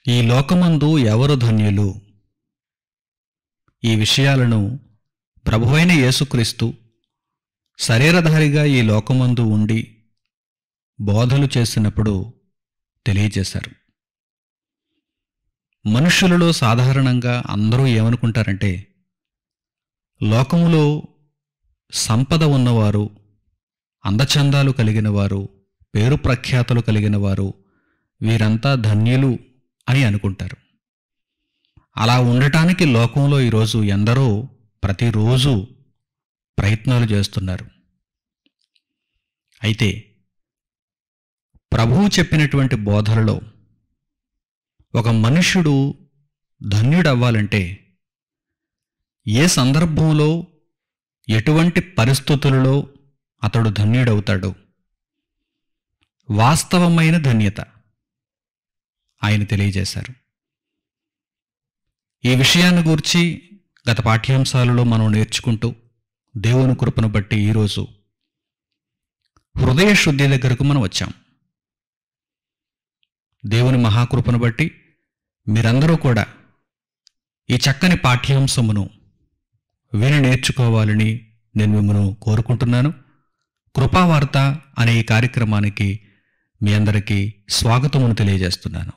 ఈ లోకమందు ఎవరు ధన్యులు ఈ విషయాలను ప్రభువైన యేసుక్రీస్తు శరీరధారిగా ఈ లోకమందు ఉండి బోధలు చేసినప్పుడు తెలియజేశారు మనుషులలో సాధారణంగా అందరూ ఏమనుకుంటారంటే లోకములో సంపద ఉన్నవారు అందచందాలు కలిగిన వారు పేరు ప్రఖ్యాతులు కలిగిన వారు వీరంతా ధన్యులు అని అనుకుంటారు అలా ఉండటానికి లోకంలో ఈరోజు ఎందరో ప్రతిరోజు ప్రయత్నాలు చేస్తున్నారు అయితే ప్రభువు చెప్పినటువంటి బోధనలో ఒక మనుష్యుడు ధన్యుడవ్వాలంటే ఏ సందర్భంలో ఎటువంటి పరిస్థితులలో అతడు ధన్యుడవుతాడు వాస్తవమైన ధన్యత ఆయన తెలియజేశారు ఈ విషయాన్ని గూర్చి గత పాఠ్యాంశాలలో మనం నేర్చుకుంటూ దేవుని కృపను బట్టి ఈరోజు హృదయ శుద్ధి దగ్గరకు మనం వచ్చాం దేవుని మహాకృపను బట్టి మీరందరూ కూడా ఈ చక్కని పాఠ్యాంశమును విని నేర్చుకోవాలని నేను మిమ్మల్ని కోరుకుంటున్నాను కృపావార్త అనే ఈ కార్యక్రమానికి మీ అందరికీ స్వాగతమును తెలియజేస్తున్నాను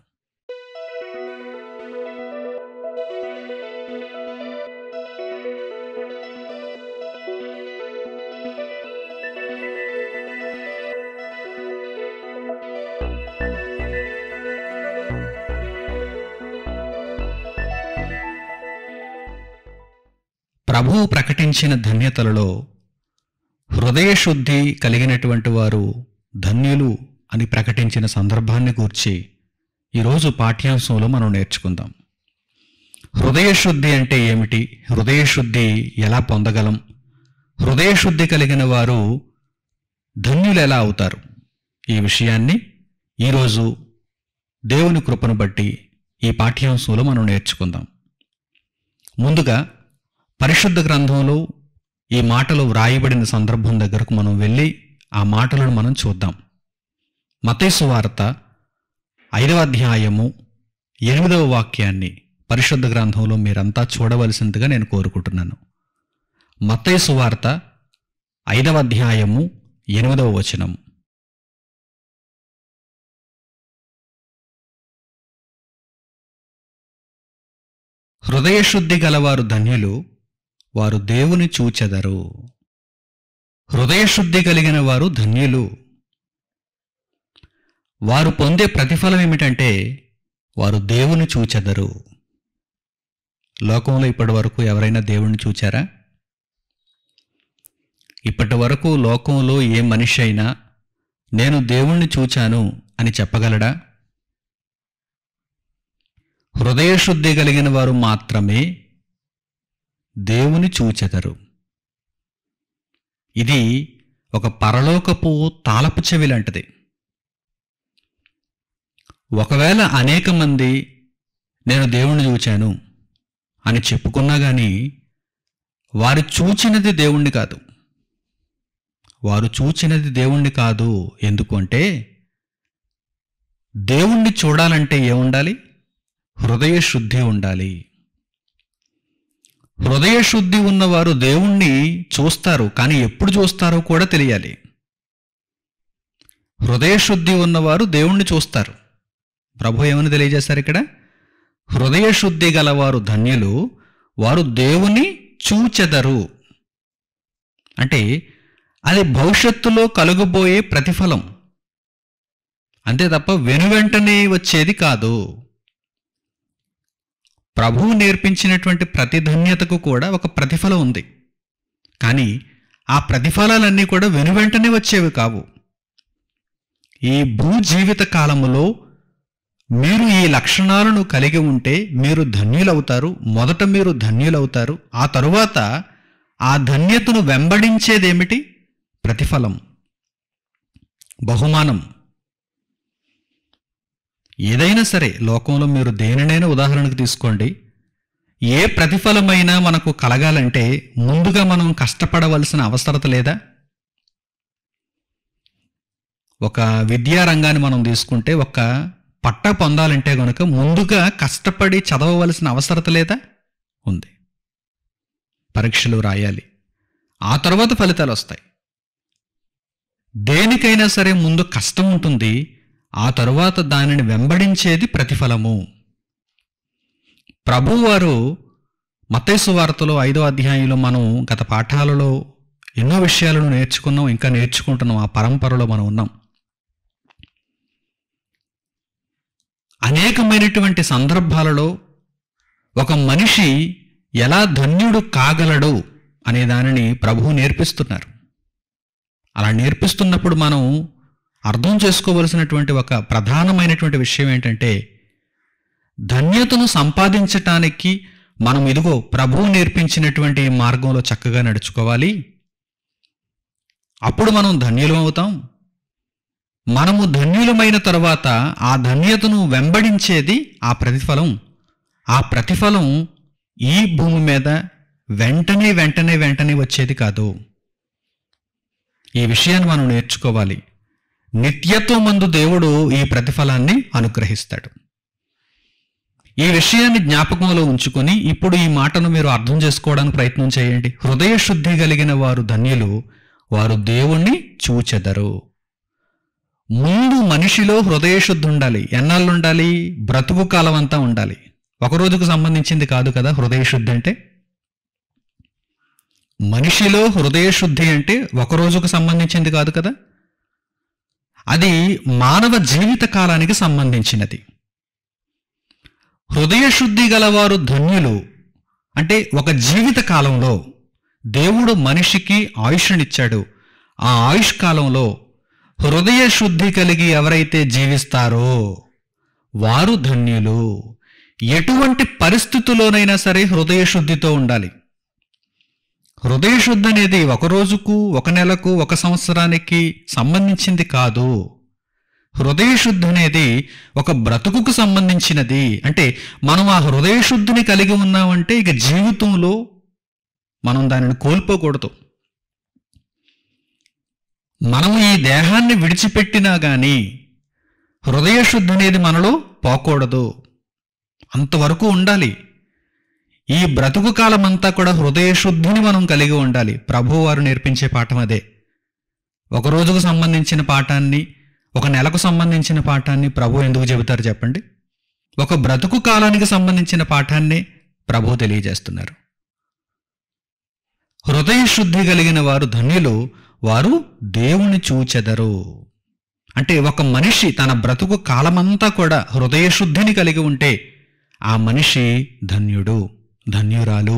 ప్రభువు ప్రకటించిన ధన్యతలలో హృదయ శుద్ధి కలిగినటువంటి వారు ధన్యులు అని ప్రకటించిన సందర్భాన్ని గూర్చి ఈరోజు పాఠ్యాంశంలో మనం నేర్చుకుందాం హృదయ శుద్ధి అంటే ఏమిటి హృదయ శుద్ధి ఎలా పొందగలం హృదయ శుద్ధి కలిగిన వారు ధన్యులు ఎలా అవుతారు ఈ విషయాన్ని ఈరోజు దేవుని కృపను బట్టి ఈ పాఠ్యాంశంలో మనం నేర్చుకుందాం ముందుగా పరిశుద్ధ గ్రంథంలో ఈ మాటలు వ్రాయబడిన సందర్భం దగ్గరకు మనం వెళ్ళి ఆ మాటలను మనం చూద్దాం మతేసు వార్త ఐదవ అధ్యాయము ఎనిమిదవ వాక్యాన్ని పరిశుద్ధ గ్రంథంలో మీరంతా చూడవలసిందిగా నేను కోరుకుంటున్నాను మతేసు వార్త ఐదవ అధ్యాయము ఎనిమిదవ వచనం హృదయశుద్ధి గలవారు ధన్యులు వారు దేవుని చూచెదరు హృదయశుద్ధి కలిగిన వారు ధన్యులు వారు పొందే ప్రతిఫలం ఏమిటంటే వారు దేవుని చూచెదరు లోకంలో ఇప్పటి వరకు ఎవరైనా దేవుణ్ణి చూచారా ఇప్పటి వరకు లోకంలో ఏ మనిషి అయినా నేను దేవుణ్ణి చూచాను అని చెప్పగలడా హృదయశుద్ధి కలిగిన వారు మాత్రమే దేవుని చూచెదరు ఇది ఒక పరలోకపు తాళపు చెవి లాంటిది ఒకవేళ అనేక మంది నేను దేవుణ్ణి చూచాను అని చెప్పుకున్నా కానీ వారు చూచినది దేవుణ్ణి కాదు వారు చూచినది దేవుణ్ణి కాదు ఎందుకు అంటే దేవుణ్ణి చూడాలంటే ఏముండాలి హృదయ శుద్ధి ఉండాలి హృదయ శుద్ధి ఉన్నవారు దేవుణ్ణి చూస్తారు కానీ ఎప్పుడు చూస్తారో కూడా తెలియాలి హృదయ శుద్ధి ఉన్నవారు దేవుణ్ణి చూస్తారు ప్రభు ఏమని తెలియజేశారు ఇక్కడ హృదయ శుద్ధి గలవారు ధన్యులు వారు దేవుని చూచెదరు అంటే అది భవిష్యత్తులో కలుగబోయే ప్రతిఫలం అంతే తప్ప వెనువెంటనే వచ్చేది కాదు ప్రభువు నేర్పించినటువంటి ప్రతి ధన్యతకు కూడా ఒక ప్రతిఫలం ఉంది కానీ ఆ ప్రతిఫలాలన్నీ కూడా వెనువెంటనే వచ్చేవి కావు ఈ భూ జీవిత కాలములో మీరు ఈ లక్షణాలను కలిగి ఉంటే మీరు ధన్యులవుతారు మొదట మీరు ధన్యులవుతారు ఆ తరువాత ఆ ధన్యతను వెంబడించేదేమిటి ప్రతిఫలం బహుమానం ఏదైనా సరే లోకంలో మీరు దేనినైనా ఉదాహరణకు తీసుకోండి ఏ ప్రతిఫలమైనా మనకు కలగాలంటే ముందుగా మనం కష్టపడవలసిన అవసరత లేదా ఒక విద్యా రంగాన్ని మనం తీసుకుంటే ఒక పట్టా పొందాలంటే గనుక ముందుగా కష్టపడి చదవవలసిన అవసరత లేదా ఉంది పరీక్షలు రాయాలి ఆ తర్వాత ఫలితాలు వస్తాయి దేనికైనా సరే ముందు కష్టం ఉంటుంది ఆ తరువాత దానిని వెంబడించేది ప్రతిఫలము ప్రభువారు మతేసు వార్తలో ఐదో అధ్యాయంలో మనం గత పాఠాలలో ఎన్నో విషయాలను నేర్చుకున్నాం ఇంకా నేర్చుకుంటున్నాం ఆ పరంపరలో మనం ఉన్నాం అనేకమైనటువంటి సందర్భాలలో ఒక మనిషి ఎలా ధన్యుడు కాగలడు అనే దానిని ప్రభువు నేర్పిస్తున్నారు అలా నేర్పిస్తున్నప్పుడు మనం అర్థం చేసుకోవలసినటువంటి ఒక ప్రధానమైనటువంటి విషయం ఏంటంటే ధన్యతను సంపాదించటానికి మనం ఇదిగో ప్రభువు నేర్పించినటువంటి మార్గంలో చక్కగా నడుచుకోవాలి అప్పుడు మనం ధన్యులం అవుతాం మనము ధన్యులమైన తర్వాత ఆ ధన్యతను వెంబడించేది ఆ ప్రతిఫలం ఆ ప్రతిఫలం ఈ భూమి మీద వెంటనే వెంటనే వెంటనే వచ్చేది కాదు ఈ విషయాన్ని మనం నేర్చుకోవాలి నిత్యత్వం మందు దేవుడు ఈ ప్రతిఫలాన్ని అనుగ్రహిస్తాడు ఈ విషయాన్ని జ్ఞాపకంలో ఉంచుకొని ఇప్పుడు ఈ మాటను మీరు అర్థం చేసుకోవడానికి ప్రయత్నం చేయండి హృదయ శుద్ధి కలిగిన వారు ధన్యులు వారు దేవుణ్ణి చూచెదరు ముందు మనిషిలో హృదయ శుద్ధి ఉండాలి ఎన్నాళ్ళు ఉండాలి బ్రతుకు కాలం అంతా ఉండాలి ఒక రోజుకు సంబంధించింది కాదు కదా హృదయ శుద్ధి అంటే మనిషిలో హృదయ శుద్ధి అంటే ఒక రోజుకు సంబంధించింది కాదు కదా అది మానవ జీవిత కాలానికి సంబంధించినది హృదయ శుద్ధి గలవారు ధన్యులు అంటే ఒక జీవిత కాలంలో దేవుడు మనిషికి ఆయుష్నిచ్చాడు ఆ ఆయుష్ కాలంలో హృదయ శుద్ధి కలిగి ఎవరైతే జీవిస్తారో వారు ధన్యులు ఎటువంటి పరిస్థితుల్లోనైనా సరే హృదయ శుద్ధితో ఉండాలి హృదయ శుద్ధి అనేది ఒక రోజుకు ఒక నెలకు ఒక సంవత్సరానికి సంబంధించింది కాదు హృదయ శుద్ధి అనేది ఒక బ్రతుకుకు సంబంధించినది అంటే మనం ఆ హృదయ శుద్ధిని కలిగి ఉన్నామంటే ఇక జీవితంలో మనం దానిని కోల్పోకూడదు మనం ఈ దేహాన్ని విడిచిపెట్టినా గాని హృదయ శుద్ధి అనేది మనలో పోకూడదు అంతవరకు ఉండాలి ఈ బ్రతుకు కాలం అంతా కూడా హృదయ శుద్ధిని మనం కలిగి ఉండాలి ప్రభు వారు నేర్పించే పాఠం అదే ఒక రోజుకు సంబంధించిన పాఠాన్ని ఒక నెలకు సంబంధించిన పాఠాన్ని ప్రభు ఎందుకు చెబుతారు చెప్పండి ఒక బ్రతుకు కాలానికి సంబంధించిన పాఠాన్ని ప్రభు తెలియజేస్తున్నారు హృదయ శుద్ధి కలిగిన వారు ధన్యులు వారు దేవుని చూచెదరు అంటే ఒక మనిషి తన బ్రతుకు కాలమంతా కూడా హృదయ శుద్ధిని కలిగి ఉంటే ఆ మనిషి ధన్యుడు ధన్యురాలు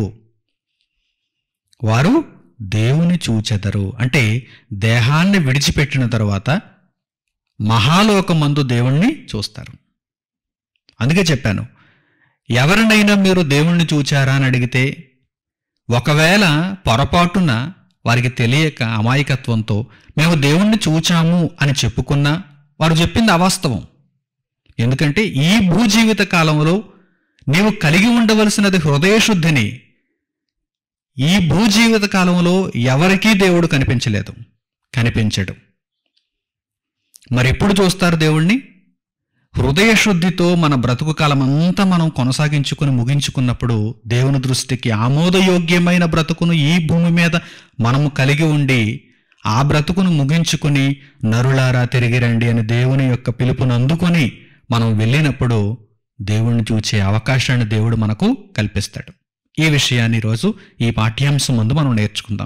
వారు దేవుని చూచెదరు అంటే దేహాన్ని విడిచిపెట్టిన తరువాత మహాలోకమందు దేవుణ్ణి చూస్తారు అందుకే చెప్పాను ఎవరినైనా మీరు దేవుణ్ణి చూచారా అని అడిగితే ఒకవేళ పొరపాటున వారికి తెలియక అమాయకత్వంతో మేము దేవుణ్ణి చూచాము అని చెప్పుకున్నా వారు చెప్పింది అవాస్తవం ఎందుకంటే ఈ భూజీవిత కాలంలో నీవు కలిగి ఉండవలసినది హృదయ శుద్ధిని ఈ భూజీవిత కాలంలో ఎవరికీ దేవుడు కనిపించలేదు కనిపించడు మరి ఎప్పుడు చూస్తారు దేవుణ్ణి హృదయ శుద్ధితో మన బ్రతుకు కాలం అంతా మనం కొనసాగించుకుని ముగించుకున్నప్పుడు దేవుని దృష్టికి ఆమోదయోగ్యమైన బ్రతుకును ఈ భూమి మీద మనము కలిగి ఉండి ఆ బ్రతుకును ముగించుకుని నరులారా తిరిగి రండి అని దేవుని యొక్క పిలుపును అందుకొని మనం వెళ్ళినప్పుడు దేవుణ్ణి చూచే అవకాశాన్ని దేవుడు మనకు కల్పిస్తాడు ఈ విషయాన్ని ఈరోజు ఈ పాఠ్యాంశం ముందు మనం నేర్చుకుందాం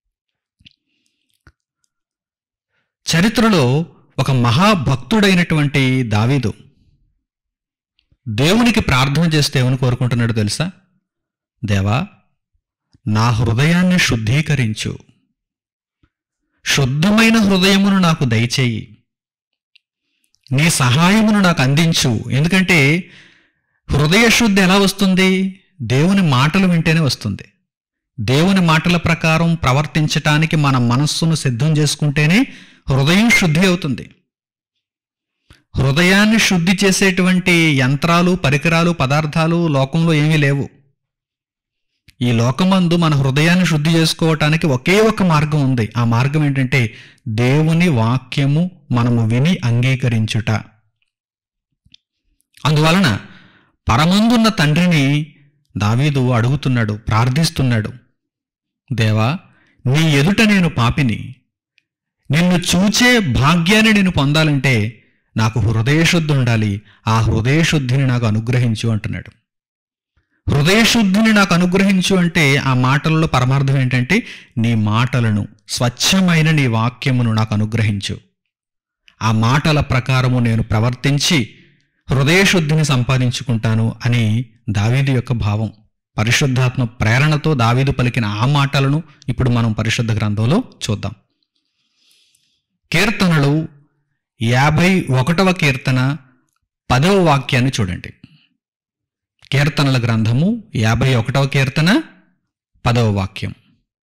చరిత్రలో ఒక మహాభక్తుడైనటువంటి దావీదు దేవునికి ప్రార్థన చేస్తే ఏమని కోరుకుంటున్నాడు తెలుసా దేవా నా హృదయాన్ని శుద్ధీకరించు శుద్ధమైన హృదయమును నాకు దయచేయి నీ సహాయమును నాకు అందించు ఎందుకంటే హృదయ శుద్ధి ఎలా వస్తుంది దేవుని మాటలు వింటేనే వస్తుంది దేవుని మాటల ప్రకారం ప్రవర్తించటానికి మన మనస్సును సిద్ధం చేసుకుంటేనే హృదయం శుద్ధి అవుతుంది హృదయాన్ని శుద్ధి చేసేటువంటి యంత్రాలు పరికరాలు పదార్థాలు లోకంలో ఏమీ లేవు ఈ లోకమందు మన హృదయాన్ని శుద్ధి చేసుకోవటానికి ఒకే ఒక మార్గం ఉంది ఆ మార్గం ఏంటంటే దేవుని వాక్యము మనము విని అంగీకరించుట అందువలన పరమందున్న తండ్రిని దావీదు అడుగుతున్నాడు ప్రార్థిస్తున్నాడు దేవా నీ ఎదుట నేను పాపిని నిన్ను చూచే భాగ్యాన్ని నేను పొందాలంటే నాకు హృదయశుద్ధి ఉండాలి ఆ హృదయశుద్ధిని నాకు అనుగ్రహించు అంటున్నాడు హృదయశుద్ధిని నాకు అనుగ్రహించు అంటే ఆ మాటలలో పరమార్థం ఏంటంటే నీ మాటలను స్వచ్ఛమైన నీ వాక్యమును నాకు అనుగ్రహించు ఆ మాటల ప్రకారము నేను ప్రవర్తించి హృదయశుద్ధిని సంపాదించుకుంటాను అని దావీదు యొక్క భావం పరిశుద్ధాత్మ ప్రేరణతో దావీదు పలికిన ఆ మాటలను ఇప్పుడు మనం పరిశుద్ధ గ్రంథంలో చూద్దాం కీర్తనలు యాభై ఒకటవ కీర్తన పదవ వాక్యాన్ని చూడండి కీర్తనల గ్రంథము యాభై ఒకటవ కీర్తన పదవ వాక్యం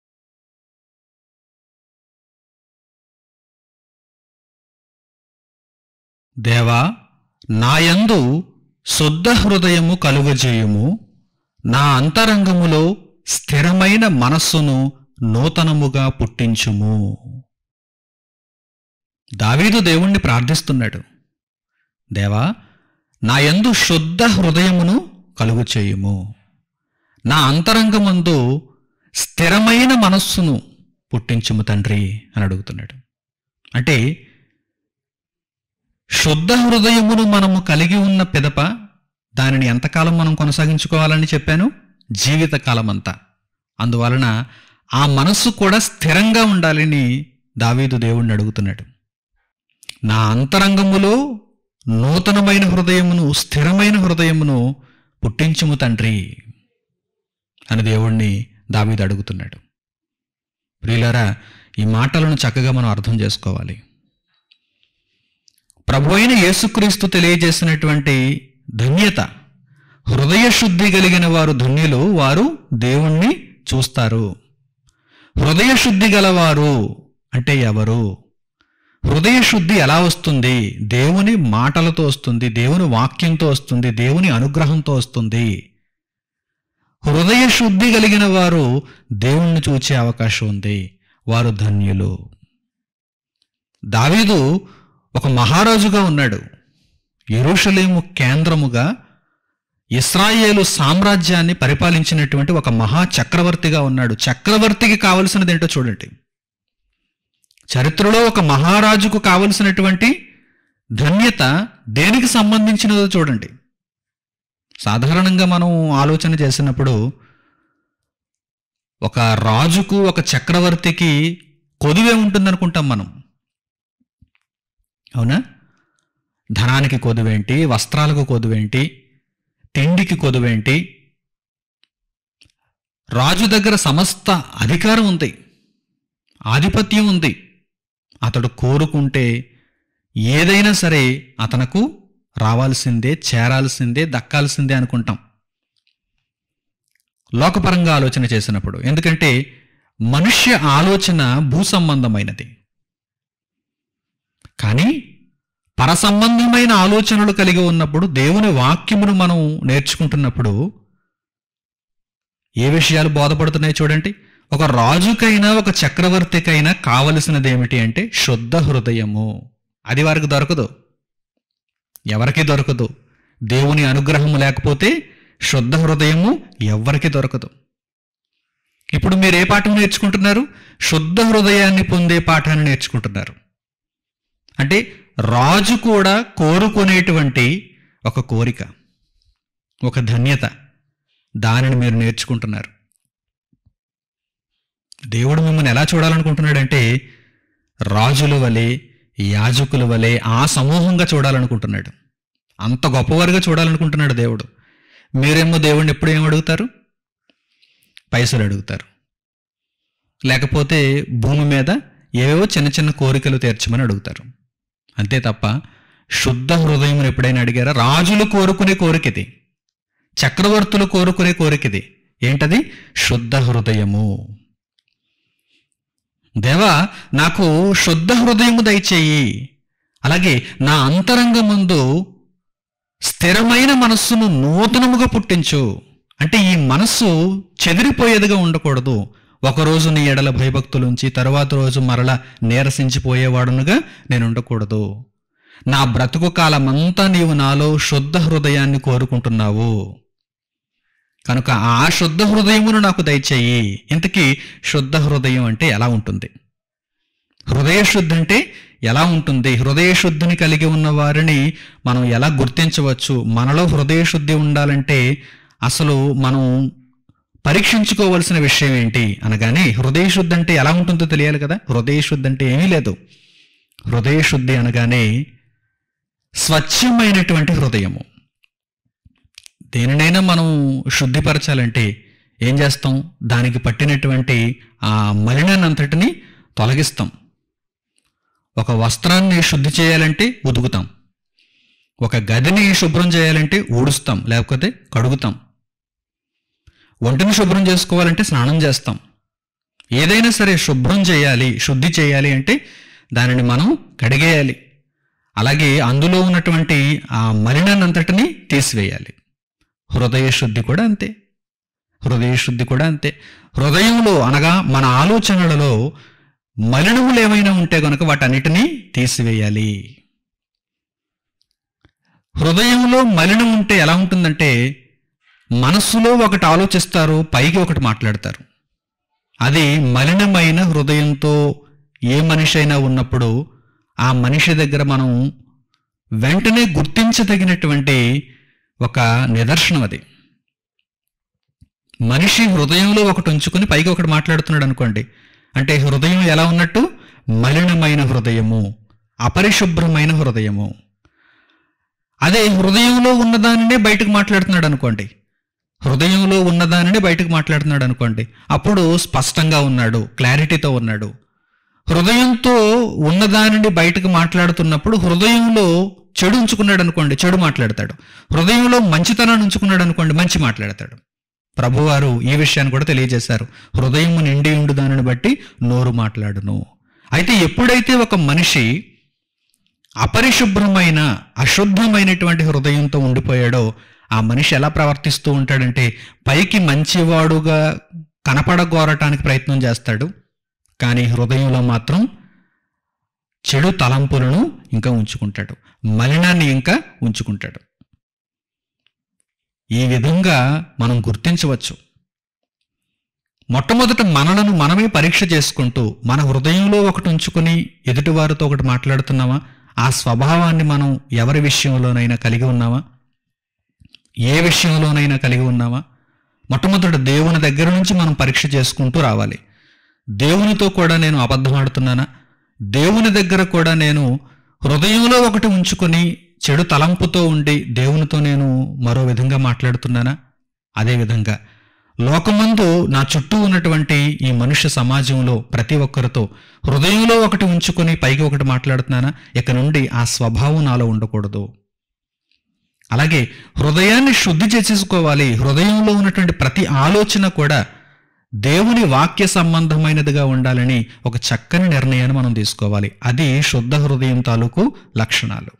దేవా నాయందు శుద్ధ హృదయము కలుగజేయుము నా అంతరంగములో స్థిరమైన మనస్సును నూతనముగా పుట్టించుము దావీదు దేవుణ్ణి ప్రార్థిస్తున్నాడు దేవా నా యందు శుద్ధ హృదయమును కలుగు చేయుము నా అంతరంగమందు స్థిరమైన మనస్సును పుట్టించుము తండ్రి అని అడుగుతున్నాడు అంటే శుద్ధ హృదయమును మనము కలిగి ఉన్న పిదప దానిని ఎంతకాలం మనం కొనసాగించుకోవాలని చెప్పాను జీవితకాలం అంతా అందువలన ఆ మనస్సు కూడా స్థిరంగా ఉండాలని దావీదు దేవుణ్ణి అడుగుతున్నాడు నా అంతరంగములో నూతనమైన హృదయమును స్థిరమైన హృదయమును పుట్టించుము తండ్రి అని దేవుణ్ణి దావీదు అడుగుతున్నాడు ప్రియులారా ఈ మాటలను చక్కగా మనం అర్థం చేసుకోవాలి ప్రభు అయిన యేసుక్రీస్తు తెలియజేసినటువంటి ధన్యత హృదయ శుద్ధి కలిగిన వారు ధన్యులు వారు దేవుణ్ణి చూస్తారు హృదయ శుద్ధి గలవారు అంటే ఎవరు హృదయ శుద్ధి ఎలా వస్తుంది దేవుని మాటలతో వస్తుంది దేవుని వాక్యంతో వస్తుంది దేవుని అనుగ్రహంతో వస్తుంది హృదయ శుద్ధి కలిగిన వారు దేవుణ్ణి చూచే అవకాశం ఉంది వారు ధన్యులు దావీదు ఒక మహారాజుగా ఉన్నాడు ఎరుషలేము కేంద్రముగా ఇస్రాయేలు సామ్రాజ్యాన్ని పరిపాలించినటువంటి ఒక మహా చక్రవర్తిగా ఉన్నాడు చక్రవర్తికి కావలసినది ఏంటో చూడండి చరిత్రలో ఒక మహారాజుకు కావలసినటువంటి ధన్యత దేనికి సంబంధించినదో చూడండి సాధారణంగా మనం ఆలోచన చేసినప్పుడు ఒక రాజుకు ఒక చక్రవర్తికి కొదువే ఉంటుందనుకుంటాం మనం అవునా ధనానికి కొదువేంటి వస్త్రాలకు కొదువేంటి తిండికి కొదువేంటి రాజు దగ్గర సమస్త అధికారం ఉంది ఆధిపత్యం ఉంది అతడు కోరుకుంటే ఏదైనా సరే అతనకు రావాల్సిందే చేరాల్సిందే దక్కాల్సిందే అనుకుంటాం లోకపరంగా ఆలోచన చేసినప్పుడు ఎందుకంటే మనుష్య ఆలోచన భూసంబంధమైనది కానీ పరసంబంధమైన ఆలోచనలు కలిగి ఉన్నప్పుడు దేవుని వాక్యమును మనం నేర్చుకుంటున్నప్పుడు ఏ విషయాలు బోధపడుతున్నాయి చూడండి ఒక రాజుకైనా ఒక చక్రవర్తికైనా కావలసినది ఏమిటి అంటే శుద్ధ హృదయము అది వారికి దొరకదు ఎవరికి దొరకదు దేవుని అనుగ్రహము లేకపోతే శుద్ధ హృదయము ఎవ్వరికి దొరకదు ఇప్పుడు మీరు ఏ పాఠం నేర్చుకుంటున్నారు శుద్ధ హృదయాన్ని పొందే పాఠాన్ని నేర్చుకుంటున్నారు అంటే రాజు కూడా కోరుకునేటువంటి ఒక కోరిక ఒక ధన్యత దానిని మీరు నేర్చుకుంటున్నారు దేవుడు మిమ్మల్ని ఎలా చూడాలనుకుంటున్నాడంటే రాజుల వలె యాజకుల వలె ఆ సమూహంగా చూడాలనుకుంటున్నాడు అంత గొప్పవారుగా చూడాలనుకుంటున్నాడు దేవుడు మీరేమో దేవుడిని ఎప్పుడు ఏం అడుగుతారు పైసలు అడుగుతారు లేకపోతే భూమి మీద ఏవేవో చిన్న చిన్న కోరికలు తీర్చమని అడుగుతారు అంతే తప్ప శుద్ధ హృదయం ఎప్పుడైనా అడిగారా రాజులు కోరుకునే కోరికది చక్రవర్తులు కోరుకునే కోరికది ఏంటది శుద్ధ హృదయము దేవా నాకు శుద్ధ హృదయము దయచేయి అలాగే నా అంతరంగమందు స్థిరమైన మనస్సును నూతనముగా పుట్టించు అంటే ఈ మనస్సు చెదిరిపోయేదిగా ఉండకూడదు ఒకరోజు నీ ఎడల భయభక్తులుంచి తరువాత రోజు మరల నీరసించిపోయేవాడునుగా నేను ఉండకూడదు నా బ్రతుకు కాలమంతా నీవు నాలో శుద్ధ హృదయాన్ని కోరుకుంటున్నావు కనుక ఆ శుద్ధ హృదయమును నాకు దయచేయి ఇంతకీ శుద్ధ హృదయం అంటే ఎలా ఉంటుంది హృదయ శుద్ధి అంటే ఎలా ఉంటుంది హృదయ శుద్ధిని కలిగి ఉన్న వారిని మనం ఎలా గుర్తించవచ్చు మనలో హృదయ శుద్ధి ఉండాలంటే అసలు మనం పరీక్షించుకోవలసిన విషయం ఏంటి అనగానే హృదయ శుద్ధి అంటే ఎలా ఉంటుందో తెలియాలి కదా హృదయ శుద్ధి అంటే ఏమీ లేదు హృదయ శుద్ధి అనగానే స్వచ్ఛమైనటువంటి హృదయము దేనినైనా మనం శుద్ధిపరచాలంటే ఏం చేస్తాం దానికి పట్టినటువంటి ఆ మలినాన్ని అంతటిని తొలగిస్తాం ఒక వస్త్రాన్ని శుద్ధి చేయాలంటే ఉతుకుతాం ఒక గదిని శుభ్రం చేయాలంటే ఊడుస్తాం లేకపోతే కడుగుతాం ఒంటిని శుభ్రం చేసుకోవాలంటే స్నానం చేస్తాం ఏదైనా సరే శుభ్రం చేయాలి శుద్ధి చేయాలి అంటే దానిని మనం కడిగేయాలి అలాగే అందులో ఉన్నటువంటి ఆ మలినాన్నంతటిని తీసివేయాలి హృదయ శుద్ధి కూడా అంతే హృదయ శుద్ధి కూడా అంతే హృదయంలో అనగా మన ఆలోచనలలో మలినములు ఏమైనా ఉంటే గనుక వాటన్నిటినీ తీసివేయాలి హృదయంలో మలినం ఉంటే ఎలా ఉంటుందంటే మనస్సులో ఒకటి ఆలోచిస్తారు పైకి ఒకటి మాట్లాడతారు అది మలినమైన హృదయంతో ఏ మనిషి అయినా ఉన్నప్పుడు ఆ మనిషి దగ్గర మనం వెంటనే గుర్తించదగినటువంటి ఒక నిదర్శనం అది మనిషి హృదయంలో ఒకటి ఉంచుకుని పైకి ఒకటి మాట్లాడుతున్నాడు అనుకోండి అంటే హృదయం ఎలా ఉన్నట్టు మలినమైన హృదయము అపరిశుభ్రమైన హృదయము అదే హృదయంలో ఉన్నదానినే బయటకు మాట్లాడుతున్నాడు అనుకోండి హృదయంలో ఉన్నదానిని బయటకు మాట్లాడుతున్నాడు అనుకోండి అప్పుడు స్పష్టంగా ఉన్నాడు క్లారిటీతో ఉన్నాడు హృదయంతో ఉన్నదానిని బయటకు మాట్లాడుతున్నప్పుడు హృదయంలో చెడు ఉంచుకున్నాడు అనుకోండి చెడు మాట్లాడతాడు హృదయంలో మంచితనాన్ని ఉంచుకున్నాడు అనుకోండి మంచి మాట్లాడతాడు ప్రభువారు ఈ విషయాన్ని కూడా తెలియజేశారు హృదయము నిండి ఉండు దానిని బట్టి నోరు మాట్లాడును అయితే ఎప్పుడైతే ఒక మనిషి అపరిశుభ్రమైన అశుద్ధమైనటువంటి హృదయంతో ఉండిపోయాడో ఆ మనిషి ఎలా ప్రవర్తిస్తూ ఉంటాడంటే పైకి మంచివాడుగా కనపడగోరటానికి ప్రయత్నం చేస్తాడు కానీ హృదయంలో మాత్రం చెడు తలంపులను ఇంకా ఉంచుకుంటాడు మలినాన్ని ఇంకా ఉంచుకుంటాడు ఈ విధంగా మనం గుర్తించవచ్చు మొట్టమొదట మనలను మనమే పరీక్ష చేసుకుంటూ మన హృదయంలో ఒకటి ఉంచుకుని ఎదుటివారితో ఒకటి మాట్లాడుతున్నామా ఆ స్వభావాన్ని మనం ఎవరి విషయంలోనైనా కలిగి ఉన్నామా ఏ విషయంలోనైనా కలిగి ఉన్నామా మొట్టమొదట దేవుని దగ్గర నుంచి మనం పరీక్ష చేసుకుంటూ రావాలి దేవునితో కూడా నేను అబద్ధం ఆడుతున్నానా దేవుని దగ్గర కూడా నేను హృదయంలో ఒకటి ఉంచుకొని చెడు తలంపుతో ఉండి దేవునితో నేను మరో విధంగా మాట్లాడుతున్నానా అదేవిధంగా లోకమందు నా చుట్టూ ఉన్నటువంటి ఈ మనుష్య సమాజంలో ప్రతి ఒక్కరితో హృదయంలో ఒకటి ఉంచుకొని పైకి ఒకటి మాట్లాడుతున్నానా ఇక నుండి ఆ స్వభావం నాలో ఉండకూడదు అలాగే హృదయాన్ని శుద్ధి చేసేసుకోవాలి హృదయంలో ఉన్నటువంటి ప్రతి ఆలోచన కూడా దేవుని వాక్య సంబంధమైనదిగా ఉండాలని ఒక చక్కని నిర్ణయాన్ని మనం తీసుకోవాలి అది శుద్ధ హృదయం తాలూకు లక్షణాలు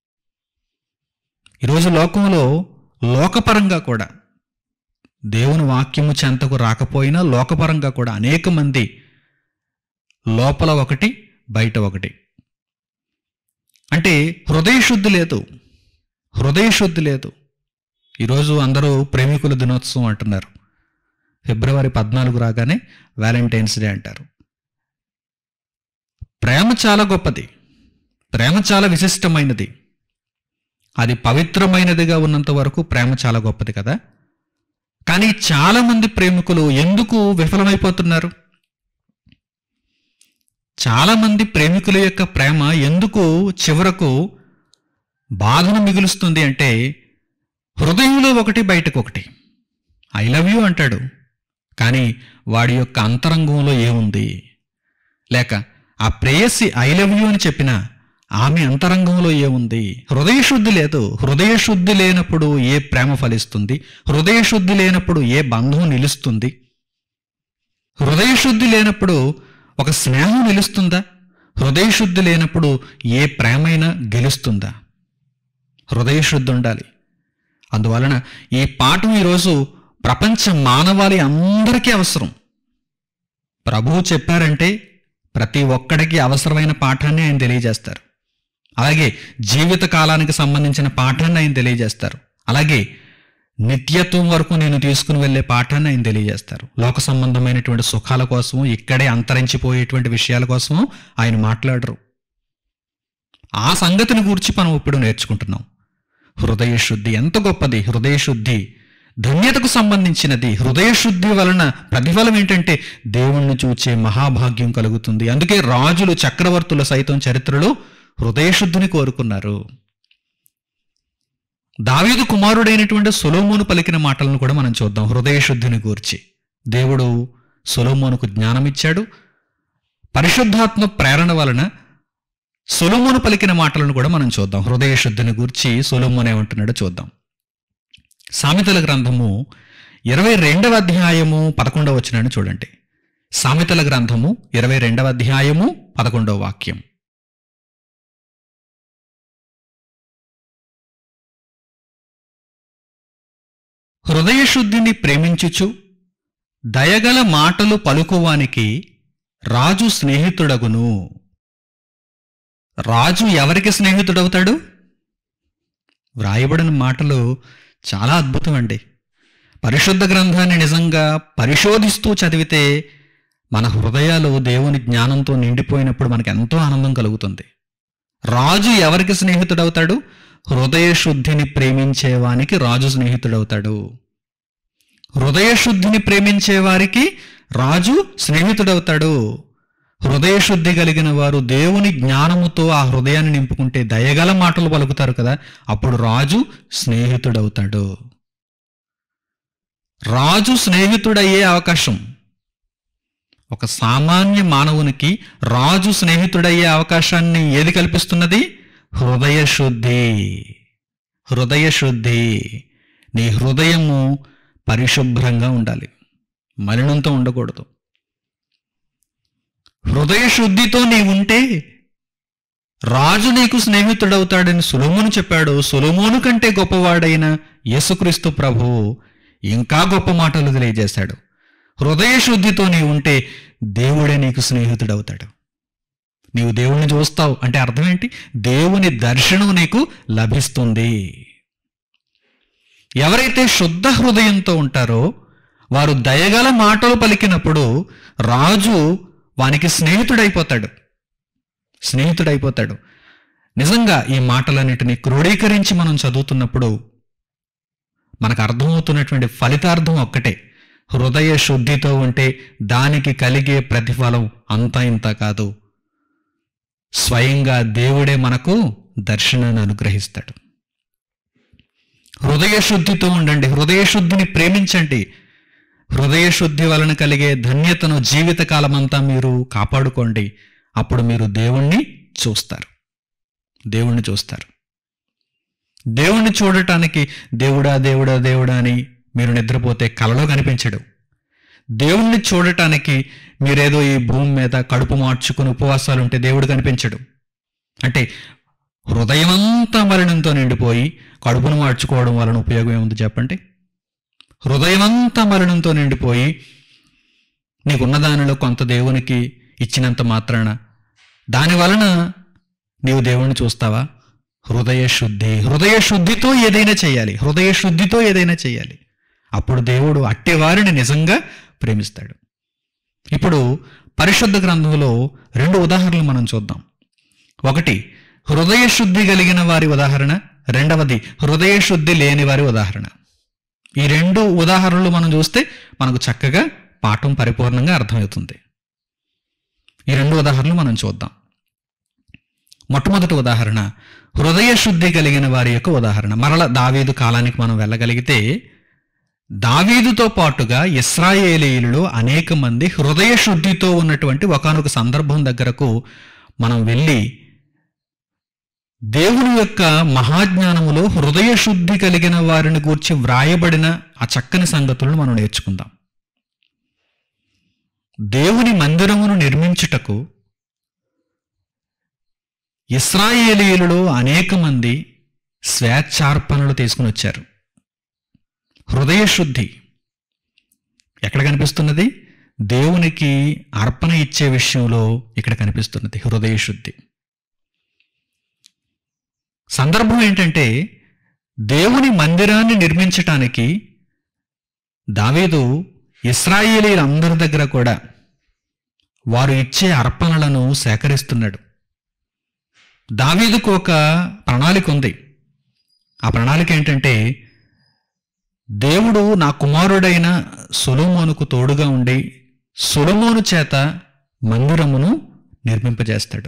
ఈరోజు లోకంలో లోకపరంగా కూడా దేవుని వాక్యము చెంతకు రాకపోయినా లోకపరంగా కూడా అనేక మంది లోపల ఒకటి బయట ఒకటి అంటే హృదయ శుద్ధి లేదు హృదయ శుద్ధి లేదు ఈరోజు అందరూ ప్రేమికుల దినోత్సవం అంటున్నారు ఫిబ్రవరి పద్నాలుగు రాగానే వ్యాలంటైన్స్ డే అంటారు ప్రేమ చాలా గొప్పది ప్రేమ చాలా విశిష్టమైనది అది పవిత్రమైనదిగా ఉన్నంత వరకు ప్రేమ చాలా గొప్పది కదా కానీ చాలా మంది ప్రేమికులు ఎందుకు విఫలమైపోతున్నారు చాలా మంది ప్రేమికుల యొక్క ప్రేమ ఎందుకు చివరకు బాధను మిగులుస్తుంది అంటే హృదయంలో ఒకటి బయటకు ఒకటి ఐ లవ్ యూ అంటాడు కానీ వాడి యొక్క అంతరంగంలో ఏముంది లేక ఆ ప్రేయసి ఐ లవ్ యూ అని చెప్పినా ఆమె అంతరంగంలో ఏముంది హృదయ శుద్ధి లేదు హృదయ శుద్ధి లేనప్పుడు ఏ ప్రేమ ఫలిస్తుంది హృదయ శుద్ధి లేనప్పుడు ఏ బంధం నిలుస్తుంది హృదయ శుద్ధి లేనప్పుడు ఒక స్నేహం నిలుస్తుందా హృదయ శుద్ధి లేనప్పుడు ఏ ప్రేమైనా గెలుస్తుందా హృదయ శుద్ధి ఉండాలి అందువలన ఈ పాఠం ఈరోజు ప్రపంచ మానవాళి అందరికీ అవసరం ప్రభువు చెప్పారంటే ప్రతి ఒక్కడికి అవసరమైన పాఠాన్ని ఆయన తెలియజేస్తారు అలాగే జీవిత కాలానికి సంబంధించిన పాఠాన్ని ఆయన తెలియజేస్తారు అలాగే నిత్యత్వం వరకు నేను తీసుకుని వెళ్ళే పాఠాన్ని ఆయన తెలియజేస్తారు లోక సంబంధమైనటువంటి సుఖాల కోసం ఇక్కడే అంతరించిపోయేటువంటి విషయాల కోసం ఆయన మాట్లాడరు ఆ సంగతిని గురించి మనం ఇప్పుడు నేర్చుకుంటున్నాం హృదయ శుద్ధి ఎంత గొప్పది హృదయ శుద్ధి ధన్యతకు సంబంధించినది హృదయ శుద్ధి వలన ప్రతిఫలం ఏంటంటే దేవుణ్ణి చూచే మహాభాగ్యం కలుగుతుంది అందుకే రాజులు చక్రవర్తులు సైతం చరిత్రలో హృదయ శుద్ధిని కోరుకున్నారు దావీదు కుమారుడైనటువంటి సొలోమోను పలికిన మాటలను కూడా మనం చూద్దాం హృదయ శుద్ధిని గూర్చి దేవుడు సొలోమోనుకు జ్ఞానం ఇచ్చాడు పరిశుద్ధాత్మ ప్రేరణ వలన సొలోమోను పలికిన మాటలను కూడా మనం చూద్దాం హృదయ శుద్ధిని గూర్చి సొలోమోన్ ఏమంటున్నాడో చూద్దాం సామెతల గ్రంథము ఇరవై రెండవ అధ్యాయము పదకొండవ వచనాన్ని చూడండి సామెతల గ్రంథము ఇరవై రెండవ అధ్యాయము పదకొండవ వాక్యం హృదయ శుద్ధిని ప్రేమించుచు దయగల మాటలు పలుకువానికి రాజు స్నేహితుడగును రాజు ఎవరికి స్నేహితుడవుతాడు వ్రాయబడిన మాటలు చాలా అద్భుతం అండి పరిశుద్ధ గ్రంథాన్ని నిజంగా పరిశోధిస్తూ చదివితే మన హృదయాలు దేవుని జ్ఞానంతో నిండిపోయినప్పుడు మనకు ఎంతో ఆనందం కలుగుతుంది రాజు ఎవరికి స్నేహితుడవుతాడు హృదయ శుద్ధిని ప్రేమించేవానికి రాజు స్నేహితుడవుతాడు హృదయ శుద్ధిని ప్రేమించే వారికి రాజు స్నేహితుడవుతాడు హృదయ శుద్ధి కలిగిన వారు దేవుని జ్ఞానముతో ఆ హృదయాన్ని నింపుకుంటే దయగల మాటలు పలుకుతారు కదా అప్పుడు రాజు స్నేహితుడవుతాడు రాజు స్నేహితుడయ్యే అవకాశం ఒక సామాన్య మానవునికి రాజు స్నేహితుడయ్యే అవకాశాన్ని ఏది కల్పిస్తున్నది హృదయ శుద్ధి హృదయ శుద్ధి నీ హృదయము పరిశుభ్రంగా ఉండాలి మలినంతో ఉండకూడదు హృదయ శుద్ధితో నీ ఉంటే రాజు నీకు స్నేహితుడవుతాడని సులోమును చెప్పాడు సులోమోను కంటే గొప్పవాడైన యేసుక్రీస్తు ప్రభు ఇంకా గొప్ప మాటలు తెలియజేశాడు హృదయ శుద్ధితో నీ ఉంటే దేవుడే నీకు స్నేహితుడవుతాడు నీవు దేవుణ్ణి చూస్తావు అంటే అర్థం ఏంటి దేవుని దర్శనం నీకు లభిస్తుంది ఎవరైతే శుద్ధ హృదయంతో ఉంటారో వారు దయగల మాటలు పలికినప్పుడు రాజు వానికి స్నేహితుడైపోతాడు స్నేహితుడైపోతాడు నిజంగా ఈ మాటలన్నిటిని క్రోడీకరించి మనం చదువుతున్నప్పుడు మనకు అర్థమవుతున్నటువంటి ఫలితార్థం ఒక్కటే హృదయ శుద్ధితో ఉంటే దానికి కలిగే ప్రతిఫలం అంతా ఇంత కాదు స్వయంగా దేవుడే మనకు దర్శనాన్ని అనుగ్రహిస్తాడు హృదయ శుద్ధితో ఉండండి హృదయ శుద్ధిని ప్రేమించండి హృదయ శుద్ధి వలన కలిగే ధన్యతను జీవితకాలమంతా మీరు కాపాడుకోండి అప్పుడు మీరు దేవుణ్ణి చూస్తారు దేవుణ్ణి చూస్తారు దేవుణ్ణి చూడటానికి దేవుడా దేవుడా దేవుడా అని మీరు నిద్రపోతే కలలో కనిపించడు దేవుణ్ణి చూడటానికి మీరేదో ఈ భూమి మీద కడుపు మార్చుకుని ఉపవాసాలు ఉంటే దేవుడు కనిపించడు అంటే హృదయమంతా మరణంతో నిండిపోయి కడుపును మార్చుకోవడం వలన ఉపయోగం ఏముంది చెప్పండి హృదయమంతా మరణంతో నిండిపోయి నీకున్న దానిలో కొంత దేవునికి ఇచ్చినంత మాత్రాన దాని వలన నీవు దేవుణ్ణి చూస్తావా హృదయ శుద్ధి హృదయ శుద్ధితో ఏదైనా చేయాలి హృదయ శుద్ధితో ఏదైనా చేయాలి అప్పుడు దేవుడు అట్టేవారిని నిజంగా ప్రేమిస్తాడు ఇప్పుడు పరిశుద్ధ గ్రంథంలో రెండు ఉదాహరణలు మనం చూద్దాం ఒకటి హృదయ శుద్ధి కలిగిన వారి ఉదాహరణ రెండవది హృదయ శుద్ధి లేని వారి ఉదాహరణ ఈ రెండు ఉదాహరణలు మనం చూస్తే మనకు చక్కగా పాఠం పరిపూర్ణంగా అర్థమవుతుంది ఈ రెండు ఉదాహరణలు మనం చూద్దాం మొట్టమొదటి ఉదాహరణ హృదయ శుద్ధి కలిగిన వారి యొక్క ఉదాహరణ మరల దావీదు కాలానికి మనం వెళ్ళగలిగితే దావీదుతో పాటుగా ఇస్రాయేలీయులలో అనేక మంది హృదయ శుద్ధితో ఉన్నటువంటి ఒకానొక సందర్భం దగ్గరకు మనం వెళ్ళి దేవుని యొక్క మహాజ్ఞానములో హృదయ శుద్ధి కలిగిన వారిని గూర్చి వ్రాయబడిన ఆ చక్కని సంగతులను మనం నేర్చుకుందాం దేవుని మందిరమును నిర్మించుటకు ఇస్రాయేలీయులలో అనేక మంది స్వేచ్ఛార్పణలు తీసుకుని వచ్చారు హృదయ శుద్ధి ఎక్కడ కనిపిస్తున్నది దేవునికి అర్పణ ఇచ్చే విషయంలో ఇక్కడ కనిపిస్తున్నది హృదయ శుద్ధి సందర్భం ఏంటంటే దేవుని మందిరాన్ని నిర్మించటానికి దావీదు ఇస్రాయేలీలందరి దగ్గర కూడా వారు ఇచ్చే అర్పణలను సేకరిస్తున్నాడు దావీదుకు ఒక ప్రణాళిక ఉంది ఆ ప్రణాళిక ఏంటంటే దేవుడు నా కుమారుడైన సొలొమోనుకు తోడుగా ఉండి సొలొమోను చేత మందిరమును నిర్మింపజేస్తాడు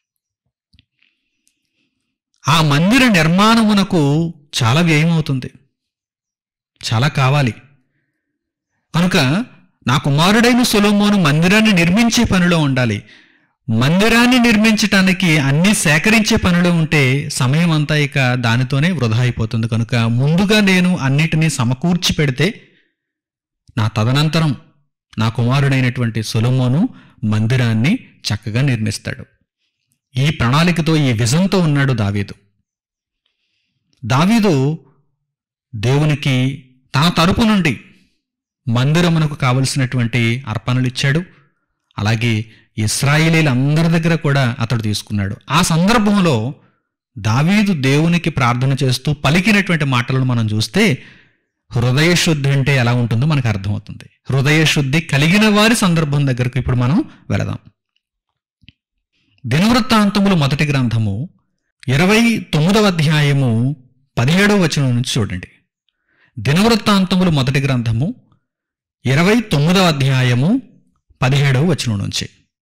ఆ మందిర నిర్మాణమునకు చాలా వ్యయం అవుతుంది చాలా కావాలి కనుక నా కుమారుడైన సొలొమోను మందిరాన్ని నిర్మించే పనిలో ఉండాలి మందిరాన్ని నిర్మించటానికి అన్ని సేకరించే పనిలో ఉంటే సమయం అంతా ఇక దానితోనే వృధా అయిపోతుంది కనుక ముందుగా నేను అన్నిటినీ సమకూర్చి పెడితే నా తదనంతరం నా కుమారుడైనటువంటి సొలొమోను మందిరాన్ని చక్కగా నిర్మిస్తాడు ఈ ప్రణాళికతో ఈ విజన్తో ఉన్నాడు దావీదు దావీదు దేవునికి తన తరపు నుండి మందిరమునకు కావలసినటువంటి అర్పణలు ఇచ్చాడు అలాగే ఇస్రాయేలీలందరి దగ్గర కూడా అతడు తీసుకున్నాడు ఆ సందర్భంలో దావీదు దేవునికి ప్రార్థన చేస్తూ పలికినటువంటి మాటలను మనం చూస్తే హృదయశుద్ధి అంటే ఎలా ఉంటుందో మనకు అర్థమవుతుంది హృదయశుద్ధి కలిగిన వారి సందర్భం దగ్గరకు ఇప్పుడు మనం వెళదాం దినవృత్తాంతములు మొదటి గ్రంథము ఇరవై తొమ్మిదవ అధ్యాయము పదిహేడవ వచనం నుంచి చూడండి దినవృత్తాంతములు మొదటి గ్రంథము ఇరవై తొమ్మిదవ అధ్యాయము పదిహేడవ వచనం నుంచి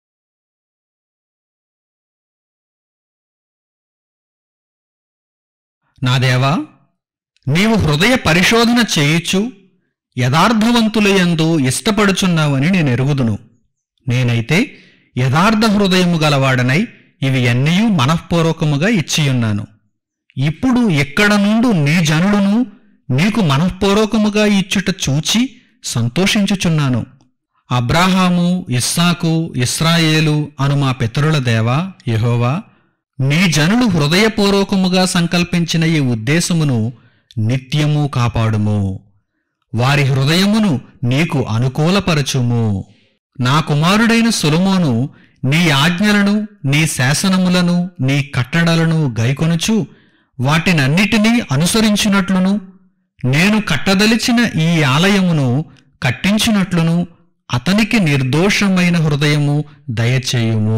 నా దేవా నీవు హృదయ పరిశోధన చేయుచు యథార్థవంతులయందు ఇష్టపడుచున్నావని నేను ఎరుగుదును నేనైతే యథార్థ హృదయము గలవాడనై ఇవి అన్నీ మనఃపూర్వకముగా ఇచ్చియున్నాను ఇప్పుడు ఎక్కడ నుండు నీ జనులను నీకు మనఃపూర్వకముగా ఇచ్చుట చూచి సంతోషించుచున్నాను అబ్రాహాము ఇస్సాకు ఇస్రాయేలు అను మా పితరుల దేవా యెహోవా నీ జనులు హృదయపూర్వకముగా సంకల్పించిన ఈ ఉద్దేశమును నిత్యము కాపాడుము వారి హృదయమును నీకు అనుకూలపరచుము నా కుమారుడైన సులమోను నీ ఆజ్ఞలను నీ శాసనములను నీ కట్టడలను గైకొనుచు వాటినన్నిటినీ అనుసరించినట్లును నేను కట్టదలిచిన ఈ ఆలయమును కట్టించినట్లును అతనికి నిర్దోషమైన హృదయము దయచేయుము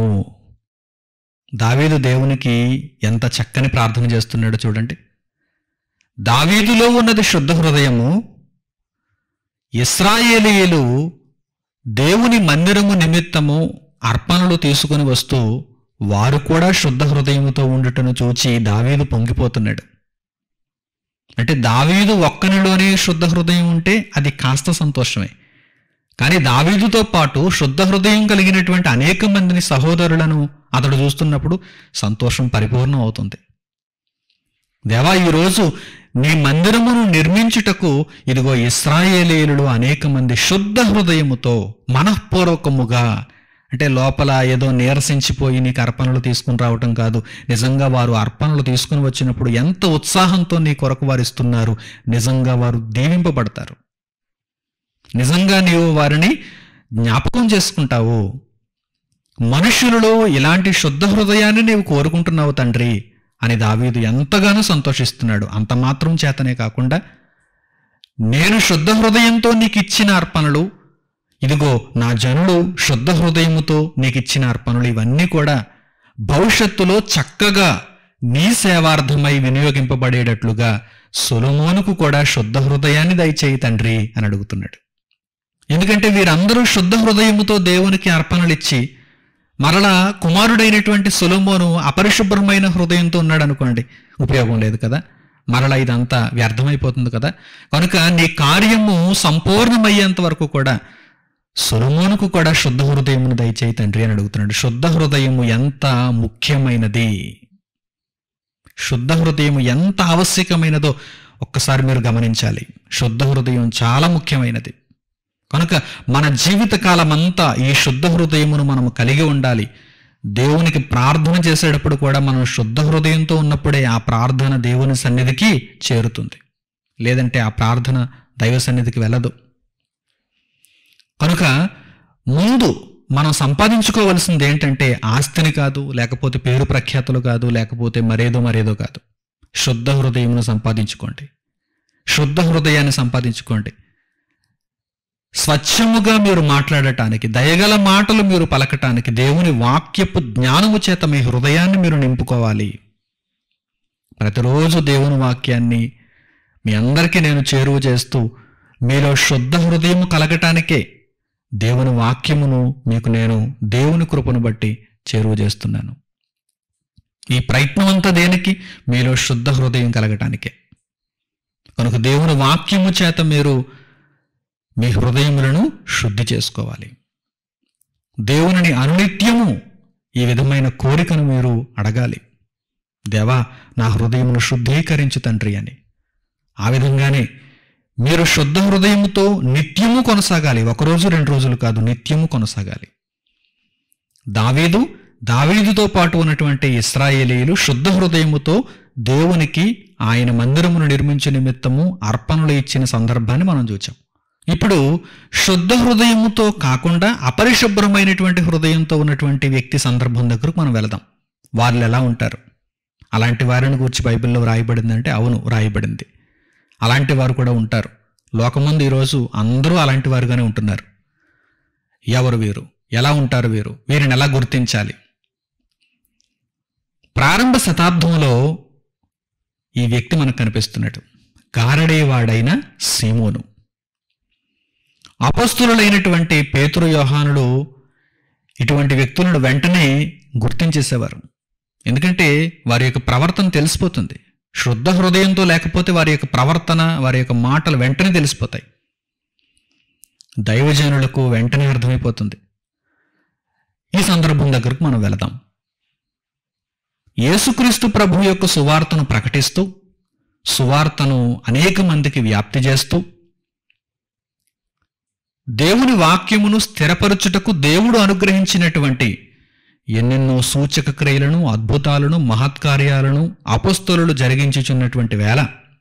దావీదు దేవునికి ఎంత చక్కని ప్రార్థన చేస్తున్నాడో చూడండి దావీదులో ఉన్నది శుద్ధ హృదయము ఇస్రాయేలీయులు దేవుని మందిరము నిమిత్తము అర్పణలు తీసుకుని వస్తూ వారు కూడా శుద్ధ హృదయముతో ఉండుటను చూచి దావీదు పొంగిపోతున్నాడు అంటే దావీదు ఒక్కనిలోనే శుద్ధ హృదయం ఉంటే అది కాస్త సంతోషమే కానీ దావీదుతో పాటు శుద్ధ హృదయం కలిగినటువంటి అనేక మందిని సహోదరులను అతడు చూస్తున్నప్పుడు సంతోషం పరిపూర్ణం అవుతుంది దేవా ఈరోజు నీ మందిరమును నిర్మించుటకు ఇదిగో ఇస్రాయేలీయులు అనేక మంది శుద్ధ హృదయముతో మనఃపూర్వకముగా అంటే లోపల ఏదో నీరసించిపోయి నీకు అర్పణలు తీసుకుని రావటం కాదు నిజంగా వారు అర్పణలు తీసుకుని వచ్చినప్పుడు ఎంత ఉత్సాహంతో నీ కొరకు వారు ఇస్తున్నారు నిజంగా వారు దీవింపబడతారు నిజంగా నీవు వారిని జ్ఞాపకం చేసుకుంటావు మనుషులలో ఇలాంటి శుద్ధ హృదయాన్ని నీవు కోరుకుంటున్నావు తండ్రి అని దావీదు ఎంతగానో సంతోషిస్తున్నాడు అంత మాత్రం చేతనే కాకుండా నేను శుద్ధ హృదయంతో నీకు ఇచ్చిన అర్పణలు ఇదిగో నా జనులు శుద్ధ హృదయముతో నీకు ఇచ్చిన అర్పణలు ఇవన్నీ కూడా భవిష్యత్తులో చక్కగా నీ సేవార్థమై వినియోగింపబడేటట్లుగా సొలమోనుకు కూడా శుద్ధ హృదయాన్ని దయచేయి తండ్రి అని అడుగుతున్నాడు ఎందుకంటే వీరందరూ శుద్ధ హృదయముతో దేవునికి అర్పణలు ఇచ్చి మరలా కుమారుడైనటువంటి సొలొమోను అపరిశుభ్రమైన హృదయంతో ఉన్నాడు అనుకోండి ఉపయోగం లేదు కదా మరలా ఇదంతా వ్యర్థమైపోతుంది కదా కనుక నీ కార్యము సంపూర్ణమయ్యేంత వరకు కూడా సొలొమోనుకు కూడా శుద్ధ హృదయమును దయచేయి తండ్రి అని అడుగుతున్నాడు శుద్ధ హృదయము ఎంత ముఖ్యమైనది శుద్ధ హృదయం ఎంత ఆవశ్యకమైనదో ఒక్కసారి మీరు గమనించాలి శుద్ధ హృదయం చాలా ముఖ్యమైనది కనుక మన జీవిత కాలమంతా ఈ శుద్ధ హృదయమును మనము కలిగి ఉండాలి దేవునికి ప్రార్థన చేసేటప్పుడు కూడా మనం శుద్ధ హృదయంతో ఉన్నప్పుడే ఆ ప్రార్థన దేవుని సన్నిధికి చేరుతుంది లేదంటే ఆ ప్రార్థన దైవ సన్నిధికి వెళ్ళదు కనుక ముందు మనం సంపాదించుకోవలసింది ఏంటంటే ఆస్తిని కాదు లేకపోతే పేరు ప్రఖ్యాతులు కాదు లేకపోతే మరేదో మరేదో కాదు శుద్ధ హృదయమును సంపాదించుకోండి శుద్ధ హృదయాన్ని సంపాదించుకోండి స్వచ్ఛముగా మీరు మాట్లాడటానికి దయగల మాటలు మీరు పలకటానికి దేవుని వాక్యపు జ్ఞానము చేత మీ హృదయాన్ని మీరు నింపుకోవాలి ప్రతిరోజు దేవుని వాక్యాన్ని మీ అందరికీ నేను చేరువ చేస్తూ మీలో శుద్ధ హృదయము కలగటానికే దేవుని వాక్యమును మీకు నేను దేవుని కృపను బట్టి చేరువ చేస్తున్నాను ఈ ప్రయత్నం అంతా దేనికి మీలో శుద్ధ హృదయం కలగటానికే కనుక దేవుని వాక్యము చేత మీరు మీ హృదయములను శుద్ధి చేసుకోవాలి దేవునిని అనునిత్యము ఈ విధమైన కోరికను మీరు అడగాలి దేవా నా హృదయమును శుద్ధీకరించు తండ్రి అని ఆ విధంగానే మీరు శుద్ధ హృదయముతో నిత్యము కొనసాగాలి ఒకరోజు రెండు రోజులు కాదు నిత్యము కొనసాగాలి దావీదు దావీదుతో పాటు ఉన్నటువంటి ఇస్రాయేలీలు శుద్ధ హృదయముతో దేవునికి ఆయన మందిరమును నిర్మించే నిమిత్తము అర్పణలు ఇచ్చిన సందర్భాన్ని మనం చూచాం ఇప్పుడు శుద్ధ హృదయముతో కాకుండా అపరిశుభ్రమైనటువంటి హృదయంతో ఉన్నటువంటి వ్యక్తి సందర్భం దగ్గరకు మనం వెళదాం వాళ్ళు ఎలా ఉంటారు అలాంటి వారిని గురించి బైబిల్లో రాయబడిందంటే అవును రాయబడింది అలాంటి వారు కూడా ఉంటారు లోకముందు ఈరోజు అందరూ అలాంటి వారుగానే ఉంటున్నారు ఎవరు వీరు ఎలా ఉంటారు వీరు వీరిని ఎలా గుర్తించాలి ప్రారంభ శతాబ్దంలో ఈ వ్యక్తి మనకు కనిపిస్తున్నాడు గారడేవాడైన సీమోను అపస్తులైనటువంటి పేతురు యోహానులు ఇటువంటి వ్యక్తులను వెంటనే గుర్తించేసేవారు ఎందుకంటే వారి యొక్క ప్రవర్తన తెలిసిపోతుంది శుద్ధ హృదయంతో లేకపోతే వారి యొక్క ప్రవర్తన వారి యొక్క మాటలు వెంటనే తెలిసిపోతాయి దైవజనులకు వెంటనే అర్థమైపోతుంది ఈ సందర్భం దగ్గరకు మనం వెళదాం యేసుక్రీస్తు ప్రభు యొక్క సువార్తను ప్రకటిస్తూ సువార్తను అనేక మందికి వ్యాప్తి చేస్తూ దేవుని వాక్యమును స్థిరపరచుటకు దేవుడు అనుగ్రహించినటువంటి ఎన్నెన్నో సూచక క్రియలను అద్భుతాలను మహత్కార్యాలను అపస్తులు జరిగించుచున్నటువంటి వేళ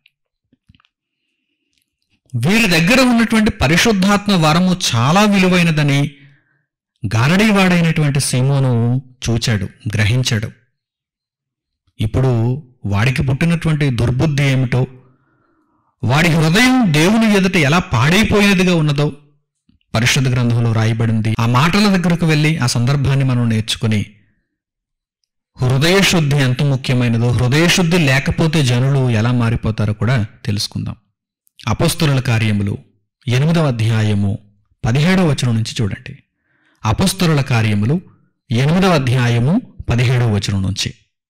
వీరి దగ్గర ఉన్నటువంటి పరిశుద్ధాత్మ వరము చాలా విలువైనదని గారడీవాడైనటువంటి సీమోను చూచాడు గ్రహించాడు ఇప్పుడు వాడికి పుట్టినటువంటి దుర్బుద్ధి ఏమిటో వాడి హృదయం దేవుని ఎదుట ఎలా పాడైపోయేదిగా ఉన్నదో పరిశుద్ధ గ్రంథంలో రాయబడింది ఆ మాటల దగ్గరకు వెళ్ళి ఆ సందర్భాన్ని మనం నేర్చుకుని హృదయ శుద్ధి ఎంత ముఖ్యమైనదో హృదయ శుద్ధి లేకపోతే జనులు ఎలా మారిపోతారో కూడా తెలుసుకుందాం అపస్తుల కార్యములు ఎనిమిదవ అధ్యాయము పదిహేడవ వచనం నుంచి చూడండి అపస్తుల కార్యములు ఎనిమిదవ అధ్యాయము పదిహేడవ వచనం నుంచి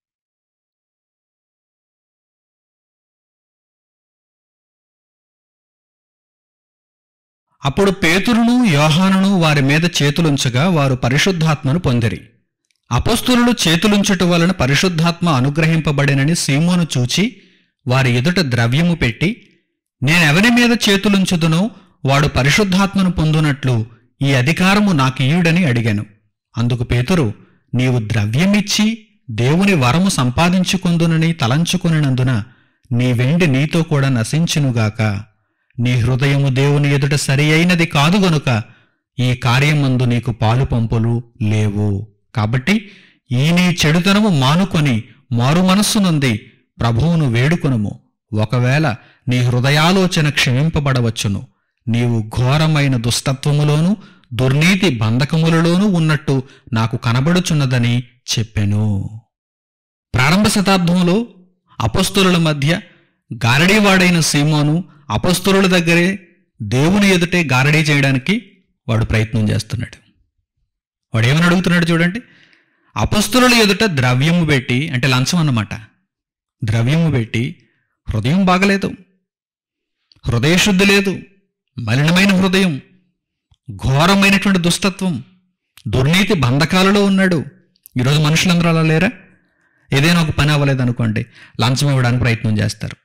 అప్పుడు పేతురును యోహానును వారి మీద చేతులుంచగా వారు పరిశుద్ధాత్మను పొందిరి అపస్తులు చేతులుంచుట వలన పరిశుద్ధాత్మ అనుగ్రహింపబడినని సీమోను చూచి వారి ఎదుట ద్రవ్యము పెట్టి నేనెవరి మీద చేతులుంచుదునో వాడు పరిశుద్ధాత్మను పొందునట్లు ఈ అధికారము నాకియుడని అడిగాను అందుకు పేతురు నీవు ద్రవ్యమిచ్చి దేవుని వరము సంపాదించుకుందునని తలంచుకునినందున నీ వెండి నీతో కూడా నశించునుగాక నీ హృదయము దేవుని ఎదుట సరి అయినది కాదు గనుక ఈ కార్యమందు నీకు పాలు పంపులు లేవు కాబట్టి ఈ నీ చెడుతనము మానుకొని మారు మనస్సు నుండి ప్రభువును వేడుకొనుము ఒకవేళ నీ హృదయాలోచన క్షమింపబడవచ్చును నీవు ఘోరమైన దుస్తత్వములోను దుర్నీతి బంధకములలోనూ ఉన్నట్టు నాకు కనబడుచున్నదని చెప్పెను ప్రారంభ శతాబ్దంలో అపస్తుల మధ్య గారడీవాడైన సీమోను అపస్తుల దగ్గరే దేవుని ఎదుటే గారడీ చేయడానికి వాడు ప్రయత్నం చేస్తున్నాడు వాడు ఏమని అడుగుతున్నాడు చూడండి అపస్తుల ఎదుట ద్రవ్యము పెట్టి అంటే లంచం అన్నమాట ద్రవ్యము పెట్టి హృదయం బాగలేదు హృదయశుద్ధి లేదు మలినమైన హృదయం ఘోరమైనటువంటి దుస్తత్వం దుర్నీతి బంధకాలలో ఉన్నాడు ఈరోజు మనుషులందరూ అలా లేరా ఏదైనా ఒక పని అవ్వలేదు అనుకోండి లంచం ఇవ్వడానికి ప్రయత్నం చేస్తారు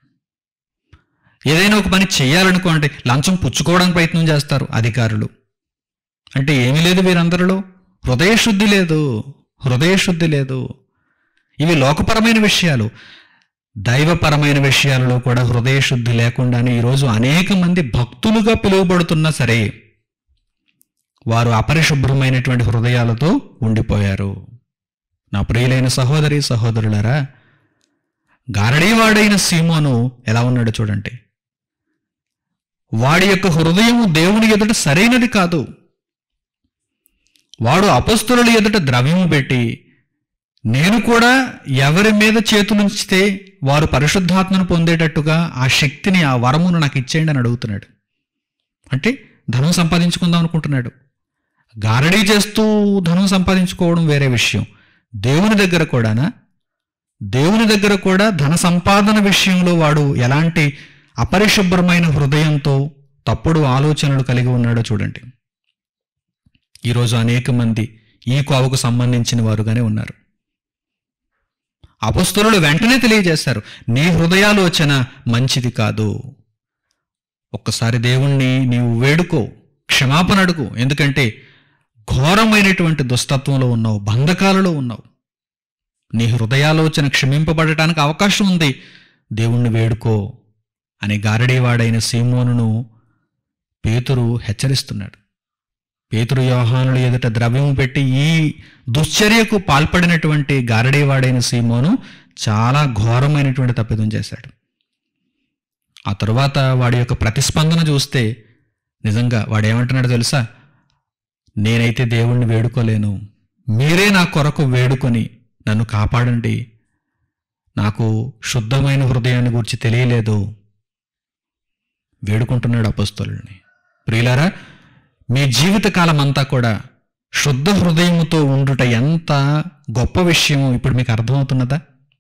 ఏదైనా ఒక పని చేయాలనుకోండి లంచం పుచ్చుకోవడానికి ప్రయత్నం చేస్తారు అధికారులు అంటే ఏమీ లేదు వీరందరిలో హృదయశుద్ధి లేదు హృదయశుద్ధి లేదు ఇవి లోకపరమైన విషయాలు దైవపరమైన విషయాలలో కూడా హృదయశుద్ధి లేకుండానే ఈరోజు అనేక మంది భక్తులుగా పిలువబడుతున్నా సరే వారు అపరిశుభ్రమైనటువంటి హృదయాలతో ఉండిపోయారు నా ప్రియులైన సహోదరి సహోదరులారా గారడీవాడైన సీమోను ఎలా ఉన్నాడో చూడండి వాడి యొక్క హృదయము దేవుని ఎదుట సరైనది కాదు వాడు అపస్తుల ఎదుట ద్రవ్యము పెట్టి నేను కూడా ఎవరి మీద చేతులుంచితే వారు పరిశుద్ధాత్మను పొందేటట్టుగా ఆ శక్తిని ఆ వరమును నాకు ఇచ్చేయండి అని అడుగుతున్నాడు అంటే ధనం సంపాదించుకుందాం అనుకుంటున్నాడు గారడీ చేస్తూ ధనం సంపాదించుకోవడం వేరే విషయం దేవుని దగ్గర కూడానా దేవుని దగ్గర కూడా ధన సంపాదన విషయంలో వాడు ఎలాంటి అపరిశుభ్రమైన హృదయంతో తప్పుడు ఆలోచనలు కలిగి ఉన్నాడో చూడండి ఈరోజు అనేక మంది ఈ కోవకు సంబంధించిన వారుగానే ఉన్నారు అపస్తులు వెంటనే తెలియజేస్తారు నీ హృదయాలోచన మంచిది కాదు ఒక్కసారి దేవుణ్ణి నీవు వేడుకో క్షమాపణ అడుగు ఎందుకంటే ఘోరమైనటువంటి దుస్తత్వంలో ఉన్నావు బంధకాలలో ఉన్నావు నీ హృదయాలోచన క్షమింపబడటానికి అవకాశం ఉంది దేవుణ్ణి వేడుకో అని గారడీవాడైన సీమోనును పేతురు హెచ్చరిస్తున్నాడు పేతురు యోహానులు ఎదుట ద్రవ్యం పెట్టి ఈ దుశ్చర్యకు పాల్పడినటువంటి గారడీవాడైన సీమోను చాలా ఘోరమైనటువంటి తప్పిదం చేశాడు ఆ తరువాత వాడి యొక్క ప్రతిస్పందన చూస్తే నిజంగా వాడు ఏమంటున్నాడో తెలుసా నేనైతే దేవుణ్ణి వేడుకోలేను మీరే నా కొరకు వేడుకొని నన్ను కాపాడండి నాకు శుద్ధమైన హృదయాన్ని గురించి తెలియలేదు వేడుకుంటున్నాడు అపస్తుల్ని ప్రియులారా మీ జీవితకాలం అంతా కూడా శుద్ధ హృదయముతో ఉండుట ఎంత గొప్ప విషయం ఇప్పుడు మీకు అర్థమవుతున్నదా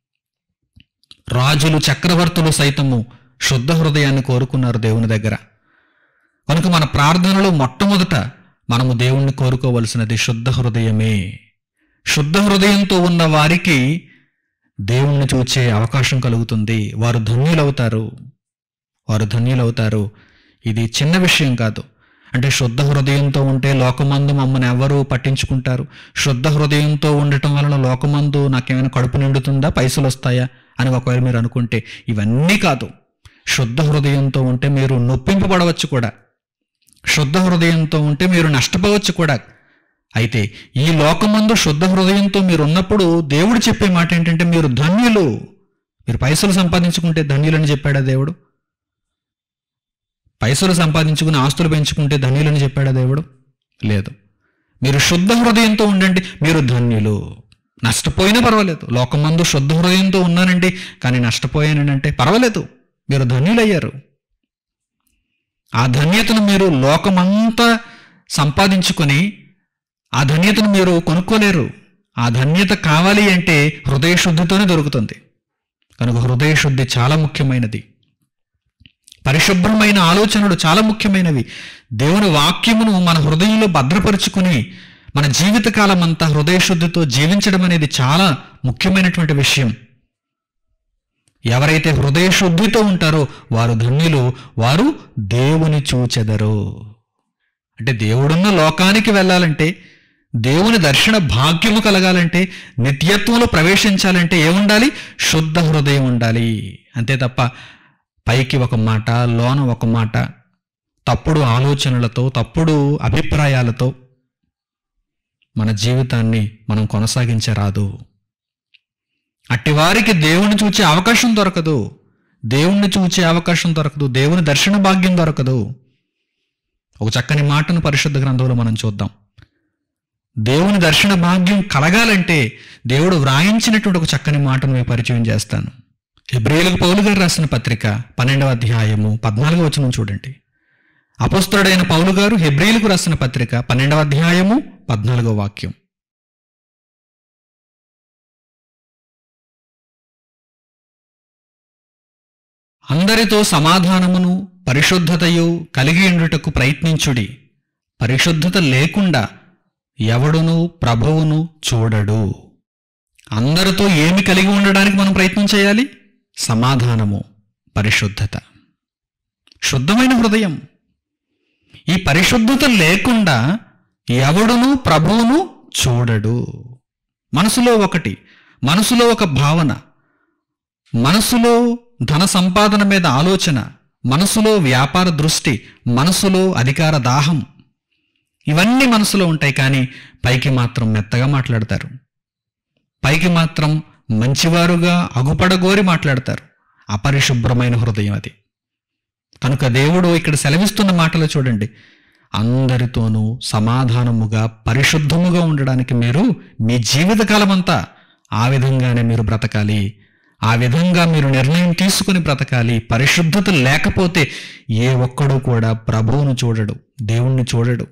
రాజులు చక్రవర్తులు సైతము శుద్ధ హృదయాన్ని కోరుకున్నారు దేవుని దగ్గర కనుక మన ప్రార్థనలో మొట్టమొదట మనము దేవుణ్ణి కోరుకోవలసినది శుద్ధ హృదయమే శుద్ధ హృదయంతో ఉన్న వారికి దేవుణ్ణి చూచే అవకాశం కలుగుతుంది వారు ధన్యులవుతారు వారు ధన్యులవుతారు ఇది చిన్న విషయం కాదు అంటే శుద్ధ హృదయంతో ఉంటే లోకమందు మమ్మల్ని ఎవరు పట్టించుకుంటారు శుద్ధ హృదయంతో ఉండటం వలన లోకమందు నాకేమైనా కడుపు నిండుతుందా పైసలు వస్తాయా అని ఒకవేళ మీరు అనుకుంటే ఇవన్నీ కాదు శుద్ధ హృదయంతో ఉంటే మీరు నొప్పింపబడవచ్చు కూడా శుద్ధ హృదయంతో ఉంటే మీరు నష్టపోవచ్చు కూడా అయితే ఈ లోకమందు శుద్ధ హృదయంతో మీరు ఉన్నప్పుడు దేవుడు చెప్పే మాట ఏంటంటే మీరు ధన్యులు మీరు పైసలు సంపాదించుకుంటే ధన్యులని చెప్పాడా దేవుడు పైసలు సంపాదించుకుని ఆస్తులు పెంచుకుంటే ధన్యులని చెప్పాడా దేవుడు లేదు మీరు శుద్ధ హృదయంతో ఉండండి మీరు ధన్యులు నష్టపోయినా పర్వాలేదు లోకమందు శుద్ధ హృదయంతో ఉన్నానండి కానీ నష్టపోయానంటే పర్వాలేదు మీరు ధన్యులయ్యారు ఆ ధన్యతను మీరు లోకమంతా సంపాదించుకొని ఆ ధన్యతను మీరు కొనుక్కోలేరు ఆ ధన్యత కావాలి అంటే హృదయ శుద్ధితోనే దొరుకుతుంది కనుక హృదయ శుద్ధి చాలా ముఖ్యమైనది పరిశుభ్రమైన ఆలోచనలు చాలా ముఖ్యమైనవి దేవుని వాక్యమును మన హృదయంలో భద్రపరుచుకుని మన జీవితకాలం అంతా హృదయ శుద్ధితో జీవించడం అనేది చాలా ముఖ్యమైనటువంటి విషయం ఎవరైతే హృదయ శుద్ధితో ఉంటారో వారు ధన్యులు వారు దేవుని చూచెదరు అంటే దేవుడున్న లోకానికి వెళ్ళాలంటే దేవుని దర్శన భాగ్యము కలగాలంటే నిత్యత్వంలో ప్రవేశించాలంటే ఏముండాలి శుద్ధ హృదయం ఉండాలి అంతే తప్ప పైకి ఒక మాట లోన ఒక మాట తప్పుడు ఆలోచనలతో తప్పుడు అభిప్రాయాలతో మన జీవితాన్ని మనం కొనసాగించరాదు అట్టివారికి దేవుని చూచే అవకాశం దొరకదు దేవుణ్ణి చూచే అవకాశం దొరకదు దేవుని దర్శన భాగ్యం దొరకదు ఒక చక్కని మాటను పరిశుద్ధ గ్రంథంలో మనం చూద్దాం దేవుని దర్శన భాగ్యం కలగాలంటే దేవుడు వ్రాయించినటువంటి ఒక చక్కని మాటను మీకు పరిచయం చేస్తాను హెబ్రియులకు పౌలు గారు రాసిన పత్రిక పన్నెండవ అధ్యాయము పద్నాలుగవ వచనం చూడండి అపస్తుడైన పౌలు గారు హెబ్రియులకు రాసిన పత్రిక పన్నెండవ అధ్యాయము పద్నాలుగవ వాక్యం అందరితో సమాధానమును పరిశుద్ధతయు కలిగి ఉండుటకు ప్రయత్నించుడి పరిశుద్ధత లేకుండా ఎవడును ప్రభువును చూడడు అందరితో ఏమి కలిగి ఉండడానికి మనం ప్రయత్నం చేయాలి సమాధానము పరిశుద్ధత శుద్ధమైన హృదయం ఈ పరిశుద్ధత లేకుండా ఎవడును ప్రభువును చూడడు మనసులో ఒకటి మనసులో ఒక భావన మనసులో ధన సంపాదన మీద ఆలోచన మనసులో వ్యాపార దృష్టి మనసులో అధికార దాహం ఇవన్నీ మనసులో ఉంటాయి కానీ పైకి మాత్రం మెత్తగా మాట్లాడతారు పైకి మాత్రం మంచివారుగా అగుపడగోరి మాట్లాడతారు అపరిశుభ్రమైన హృదయం అది కనుక దేవుడు ఇక్కడ సెలవిస్తున్న మాటలు చూడండి అందరితోనూ సమాధానముగా పరిశుద్ధముగా ఉండడానికి మీరు మీ జీవితకాలం అంతా ఆ విధంగానే మీరు బ్రతకాలి ఆ విధంగా మీరు నిర్ణయం తీసుకుని బ్రతకాలి పరిశుద్ధత లేకపోతే ఏ ఒక్కడు కూడా ప్రభువును చూడడు దేవుణ్ణి చూడడు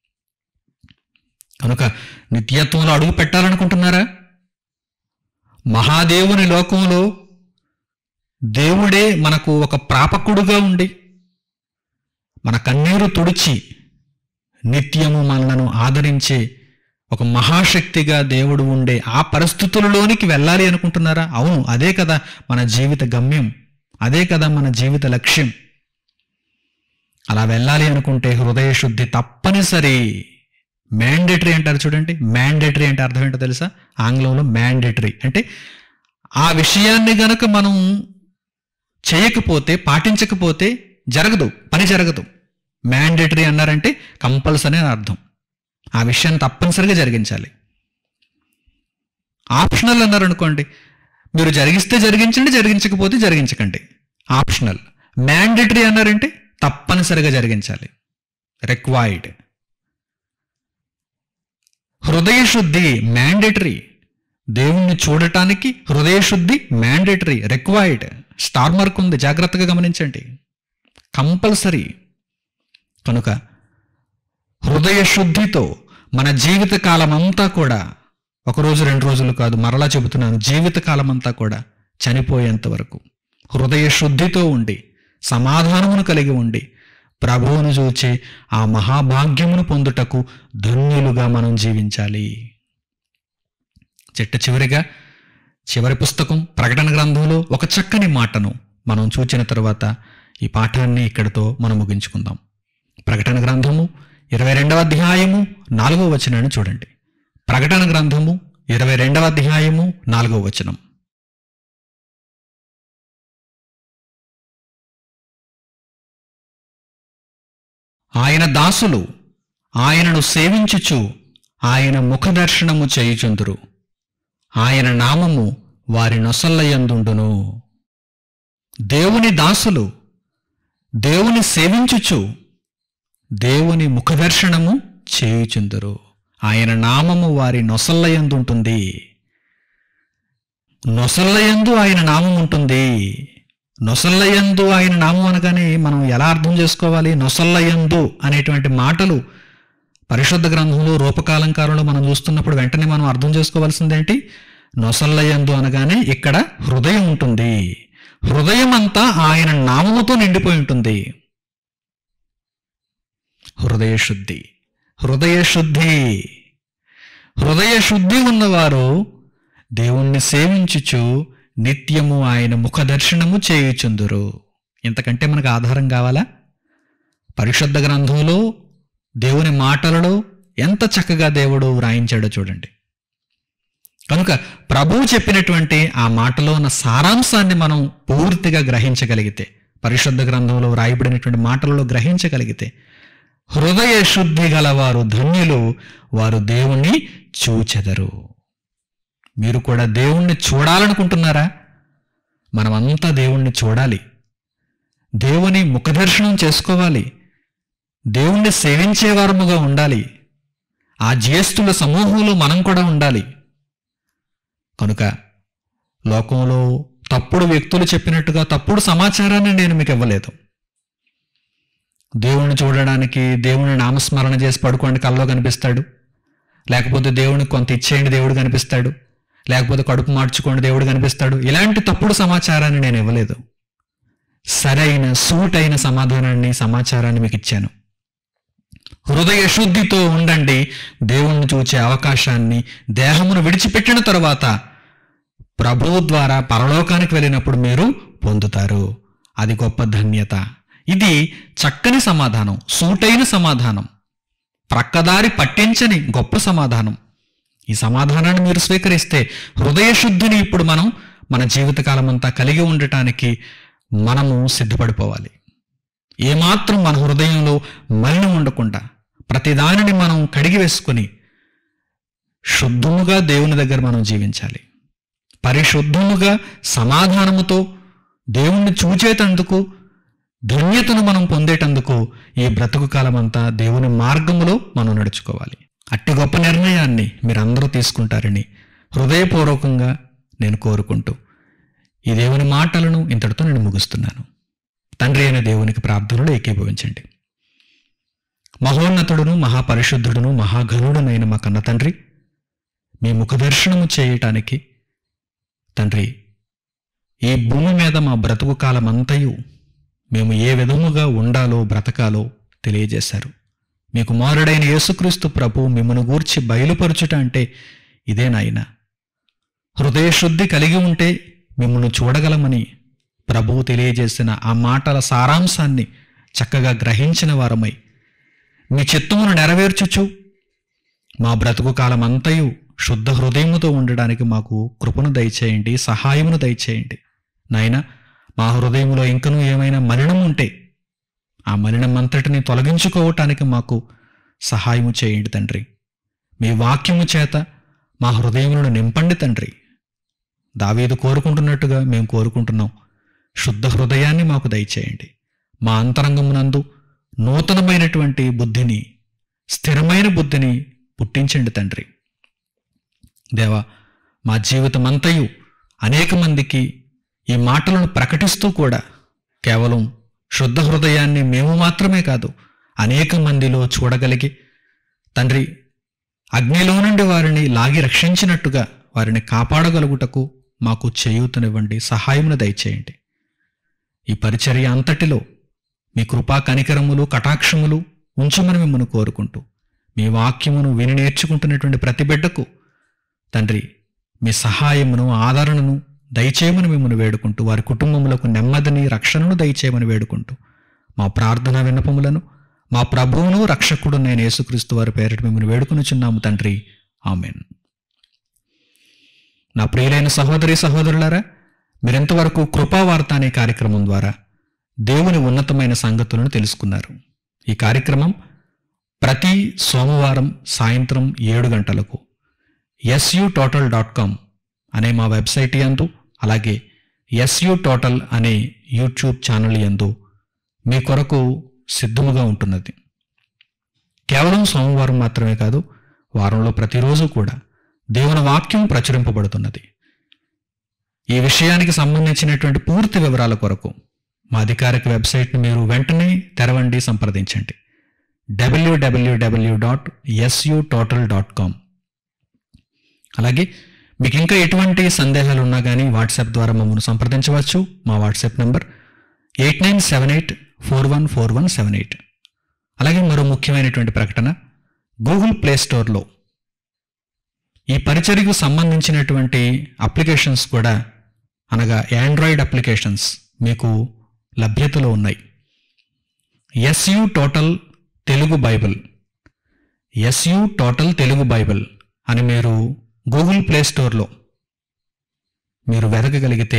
కనుక నిత్యత్వంలో అడుగు పెట్టాలనుకుంటున్నారా మహాదేవుని లోకంలో దేవుడే మనకు ఒక ప్రాపకుడుగా ఉండి మన కన్నీరు తుడిచి నిత్యము మనలను ఆదరించే ఒక మహాశక్తిగా దేవుడు ఉండే ఆ పరిస్థితులలోనికి వెళ్ళాలి అనుకుంటున్నారా అవును అదే కదా మన జీవిత గమ్యం అదే కదా మన జీవిత లక్ష్యం అలా వెళ్ళాలి అనుకుంటే హృదయ శుద్ధి తప్పనిసరి మ్యాండేటరీ అంటారు చూడండి మ్యాండేటరీ అంటే అర్థం ఏంటో తెలుసా ఆంగ్లంలో మ్యాండేటరీ అంటే ఆ విషయాన్ని గనక మనం చేయకపోతే పాటించకపోతే జరగదు పని జరగదు మ్యాండేటరీ అన్నారంటే కంపల్సరీ అని అర్థం ఆ విషయాన్ని తప్పనిసరిగా జరిగించాలి ఆప్షనల్ అన్నారు అనుకోండి మీరు జరిగిస్తే జరిగించండి జరిగించకపోతే జరిగించకండి ఆప్షనల్ మ్యాండేటరీ అన్నారంటే తప్పనిసరిగా జరిగించాలి రిక్వైర్డ్ హృదయ శుద్ధి మ్యాండేటరీ దేవుణ్ణి చూడటానికి హృదయ శుద్ధి మ్యాండేటరీ రిక్వైర్డ్ స్టార్ మార్క్ ఉంది జాగ్రత్తగా గమనించండి కంపల్సరీ కనుక హృదయ శుద్ధితో మన జీవిత కాలం అంతా కూడా ఒక రోజు రెండు రోజులు కాదు మరలా చెబుతున్నాను జీవిత కాలం అంతా కూడా చనిపోయేంత వరకు హృదయ శుద్ధితో ఉండి సమాధానమును కలిగి ఉండి ప్రభువును చూచి ఆ మహాభాగ్యమును పొందుటకు ధన్యులుగా మనం జీవించాలి చిట్ట చివరిగా చివరి పుస్తకం ప్రకటన గ్రంథంలో ఒక చక్కని మాటను మనం చూచిన తర్వాత ఈ పాఠాన్ని ఇక్కడితో మనం ముగించుకుందాం ప్రకటన గ్రంథము ఇరవై రెండవ అధ్యాయము నాలుగవ వచనాన్ని చూడండి ప్రకటన గ్రంథము ఇరవై రెండవ అధ్యాయము నాలుగవ వచనం ఆయన దాసులు ఆయనను సేవించుచు ఆయన ముఖదర్శనము చేయుచుందురు ఆయన నామము వారి నొసల్లయందుండును దేవుని దాసులు దేవుని సేవించుచు దేవుని ముఖదర్శనము చేయుచుందురు ఆయన నామము వారి నొసల్లయందుంటుంది నొసల్లయందు ఆయన నామం ఉంటుంది నొసల్లయందు ఆయన నామం అనగానే మనం ఎలా అర్థం చేసుకోవాలి నొసల్లయందు అనేటువంటి మాటలు పరిశుద్ధ గ్రంథంలో రూపకాలంకారంలో మనం చూస్తున్నప్పుడు వెంటనే మనం అర్థం చేసుకోవాల్సిందేంటి నొసల్లయందు అనగానే ఇక్కడ హృదయం ఉంటుంది హృదయం అంతా ఆయన నామముతో నిండిపోయి ఉంటుంది హృదయ శుద్ధి హృదయ శుద్ధి హృదయ శుద్ధి ఉన్నవారు దేవుణ్ణి సేవించుచు నిత్యము ఆయన ముఖదర్శనము చేయుచుందురు ఇంతకంటే మనకు ఆధారం కావాలా పరిశుద్ధ గ్రంథంలో దేవుని మాటలలో ఎంత చక్కగా దేవుడు వ్రాయించాడో చూడండి కనుక ప్రభువు చెప్పినటువంటి ఆ మాటలో ఉన్న సారాంశాన్ని మనం పూర్తిగా గ్రహించగలిగితే పరిశుద్ధ గ్రంథంలో వ్రాయబడినటువంటి మాటలలో గ్రహించగలిగితే హృదయ శుద్ధి గలవారు ధన్యులు వారు దేవుణ్ణి చూచెదరు మీరు కూడా దేవుణ్ణి చూడాలనుకుంటున్నారా మనమంతా దేవుణ్ణి చూడాలి దేవుని ముఖదర్శనం చేసుకోవాలి దేవుణ్ణి సేవించేవారముగా ఉండాలి ఆ జ్యేష్ఠుల సమూహంలో మనం కూడా ఉండాలి కనుక లోకంలో తప్పుడు వ్యక్తులు చెప్పినట్టుగా తప్పుడు సమాచారాన్ని నేను మీకు ఇవ్వలేదు దేవుణ్ణి చూడడానికి దేవుని నామస్మరణ చేసి పడుకోండి కల్లో కనిపిస్తాడు లేకపోతే దేవునికి కొంత ఇచ్చేయండి దేవుడు కనిపిస్తాడు లేకపోతే కడుపు మార్చుకోండి దేవుడు కనిపిస్తాడు ఇలాంటి తప్పుడు సమాచారాన్ని నేను ఇవ్వలేదు సరైన సూటైన సమాధానాన్ని సమాచారాన్ని మీకు ఇచ్చాను హృదయ శుద్ధితో ఉండండి దేవుణ్ణి చూచే అవకాశాన్ని దేహమును విడిచిపెట్టిన తరువాత ప్రభువు ద్వారా పరలోకానికి వెళ్ళినప్పుడు మీరు పొందుతారు అది గొప్ప ధన్యత ఇది చక్కని సమాధానం సూటైన సమాధానం ప్రక్కదారి పట్టించని గొప్ప సమాధానం ఈ సమాధానాన్ని మీరు స్వీకరిస్తే హృదయ శుద్ధిని ఇప్పుడు మనం మన జీవితకాలం అంతా కలిగి ఉండటానికి మనము సిద్ధపడిపోవాలి ఏమాత్రం మన హృదయంలో మలినం ఉండకుండా ప్రతిదానిని మనం కడిగి వేసుకుని శుద్ధముగా దేవుని దగ్గర మనం జీవించాలి పరిశుద్ధముగా సమాధానముతో దేవుణ్ణి చూచేటందుకు ధన్యతను మనం పొందేటందుకు ఈ బ్రతుకు కాలమంతా దేవుని మార్గములో మనం నడుచుకోవాలి అట్టి గొప్ప నిర్ణయాన్ని మీరందరూ తీసుకుంటారని హృదయపూర్వకంగా నేను కోరుకుంటూ ఈ దేవుని మాటలను ఇంతటితో నేను ముగిస్తున్నాను తండ్రి అయిన దేవునికి ప్రార్థనలు ఏకీభవించండి మహోన్నతుడును మహాపరిశుద్ధుడును మహాఘనుడునైన మా కన్న తండ్రి మీ ముఖదర్శనము చేయటానికి తండ్రి ఈ భూమి మీద మా బ్రతుకు కాలమంతయు మేము ఏ విధముగా ఉండాలో బ్రతకాలో తెలియజేశారు మీకు మారుడైన యేసుక్రీస్తు ప్రభు మిమ్మను గూర్చి బయలుపరచుట అంటే ఇదే నాయన హృదయశుద్ధి కలిగి ఉంటే మిమ్మల్ని చూడగలమని ప్రభువు తెలియజేసిన ఆ మాటల సారాంశాన్ని చక్కగా గ్రహించిన వారమై మీ చిత్తమును నెరవేర్చుచు మా బ్రతుకు కాలమంతయు శుద్ధ హృదయముతో ఉండడానికి మాకు కృపను దయచేయండి సహాయమును దయచేయండి నాయన మా హృదయంలో ఇంకనూ ఏమైనా మలినం ఉంటే ఆ మలినం అంతటిని తొలగించుకోవటానికి మాకు సహాయము చేయండి తండ్రి మీ వాక్యము చేత మా హృదయములను నింపండి తండ్రి దావీదు కోరుకుంటున్నట్టుగా మేము కోరుకుంటున్నాం శుద్ధ హృదయాన్ని మాకు దయచేయండి మా అంతరంగమునందు నూతనమైనటువంటి బుద్ధిని స్థిరమైన బుద్ధిని పుట్టించండి తండ్రి దేవా మా జీవితం అంతయు అనేక మందికి ఈ మాటలను ప్రకటిస్తూ కూడా కేవలం శుద్ధ హృదయాన్ని మేము మాత్రమే కాదు అనేక మందిలో చూడగలిగి తండ్రి అగ్నిలో నుండి వారిని లాగి రక్షించినట్టుగా వారిని కాపాడగలుగుటకు మాకు చేయూతనివ్వండి సహాయమును దయచేయండి ఈ పరిచర్య అంతటిలో మీ కృపా కనికరములు కటాక్షములు ఉంచమని మిమ్మల్ని కోరుకుంటూ మీ వాక్యమును విని నేర్చుకుంటున్నటువంటి ప్రతి బిడ్డకు తండ్రి మీ సహాయమును ఆదరణను దయచేయమని మిమ్మల్ని వేడుకుంటూ వారి కుటుంబములకు నెమ్మదిని రక్షణను దయచేయమని వేడుకుంటూ మా ప్రార్థన విన్నపములను మా ప్రభువును రక్షకుడు నేను యేసుక్రీస్తు వారి పేరిట మిమ్మల్ని వేడుకొనుచున్నాము తండ్రి ఆమెన్ నా ప్రియులైన సహోదరి సహోదరులారా మీరెంతవరకు కృపావార్త అనే కార్యక్రమం ద్వారా దేవుని ఉన్నతమైన సంగతులను తెలుసుకున్నారు ఈ కార్యక్రమం ప్రతి సోమవారం సాయంత్రం ఏడు గంటలకు ఎస్యు టోటల్ డాట్ కామ్ అనే మా వెబ్సైట్ యందు అలాగే ఎస్యు టోటల్ అనే యూట్యూబ్ ఛానల్ యందు మీ కొరకు సిద్ధముగా ఉంటున్నది కేవలం సోమవారం మాత్రమే కాదు వారంలో ప్రతిరోజు కూడా దేవుని వాక్యం ప్రచురింపబడుతున్నది ఈ విషయానికి సంబంధించినటువంటి పూర్తి వివరాల కొరకు మా అధికారిక వెబ్సైట్ని మీరు వెంటనే తెరవండి సంప్రదించండి డబ్ల్యూడబ్ల్యూడబ్ల్యూ dot SU total dot com అలాగే మీకు ఇంకా ఎటువంటి సందేహాలు ఉన్నా కానీ వాట్సాప్ ద్వారా మమ్మల్ని సంప్రదించవచ్చు మా WhatsApp number eight nine seven eight four one four one seven eight అలాగే మరో ముఖ్యమైనటువంటి ప్రకటన గూగుల్ ప్లే స్టోర్లో ఈ పరిచర్యకు సంబంధించినటువంటి అప్లికేషన్స్ కూడా అనగా యాండ్రాయిడ్ అప్లికేషన్స్ మీకు లభ్యతలో ఉన్నాయి SU total Telugu bible SU total Telugu bible అని మీరు గూగుల్ ప్లే స్టోర్లో మీరు వెతకగలిగితే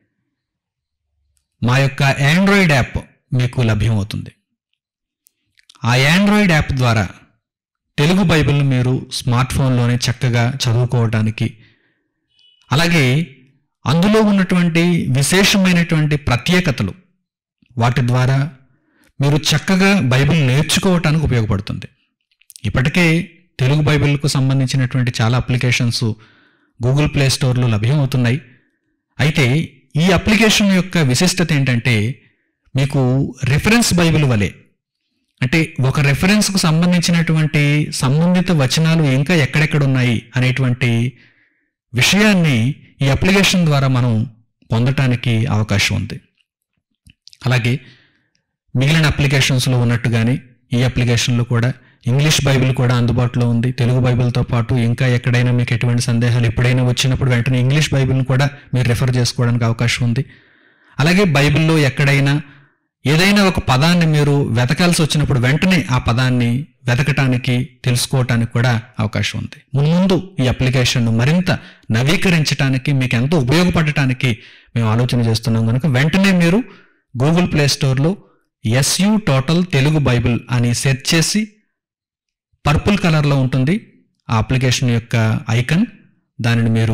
మా యొక్క యాండ్రాయిడ్ యాప్ మీకు లభ్యమవుతుంది ఆ యాండ్రాయిడ్ యాప్ ద్వారా తెలుగు బైబిల్ మీరు స్మార్ట్ ఫోన్లోనే చక్కగా చదువుకోవడానికి అలాగే అందులో ఉన్నటువంటి విశేషమైనటువంటి ప్రత్యేకతలు వాటి ద్వారా మీరు చక్కగా బైబిల్ నేర్చుకోవటానికి ఉపయోగపడుతుంది ఇప్పటికే తెలుగు బైబిల్కు సంబంధించినటువంటి చాలా అప్లికేషన్స్ గూగుల్ ప్లే స్టోర్లో లభ్యమవుతున్నాయి అయితే ఈ అప్లికేషన్ యొక్క విశిష్టత ఏంటంటే మీకు రిఫరెన్స్ బైబిల్ వలె అంటే ఒక రెఫరెన్స్కు సంబంధించినటువంటి సంబంధిత వచనాలు ఇంకా ఎక్కడెక్కడ ఉన్నాయి అనేటువంటి విషయాన్ని ఈ అప్లికేషన్ ద్వారా మనం పొందటానికి అవకాశం ఉంది అలాగే మిగిలిన అప్లికేషన్స్లో ఉన్నట్టుగానే ఈ అప్లికేషన్లో కూడా ఇంగ్లీష్ బైబిల్ కూడా అందుబాటులో ఉంది తెలుగు బైబిల్తో పాటు ఇంకా ఎక్కడైనా మీకు ఎటువంటి సందేహాలు ఎప్పుడైనా వచ్చినప్పుడు వెంటనే ఇంగ్లీష్ బైబిల్ని కూడా మీరు రిఫర్ చేసుకోవడానికి అవకాశం ఉంది అలాగే బైబిల్లో ఎక్కడైనా ఏదైనా ఒక పదాన్ని మీరు వెతకాల్సి వచ్చినప్పుడు వెంటనే ఆ పదాన్ని వెతకటానికి తెలుసుకోవటానికి కూడా అవకాశం ఉంది మున్ముందు ఈ అప్లికేషన్ను మరింత నవీకరించడానికి మీకు ఎంతో ఉపయోగపడటానికి మేము ఆలోచన చేస్తున్నాం కనుక వెంటనే మీరు గూగుల్ ప్లే స్టోర్లో ఎస్యు టోటల్ తెలుగు బైబిల్ అని సెర్చ్ చేసి పర్పుల్ కలర్లో ఉంటుంది ఆ అప్లికేషన్ యొక్క ఐకన్ దానిని మీరు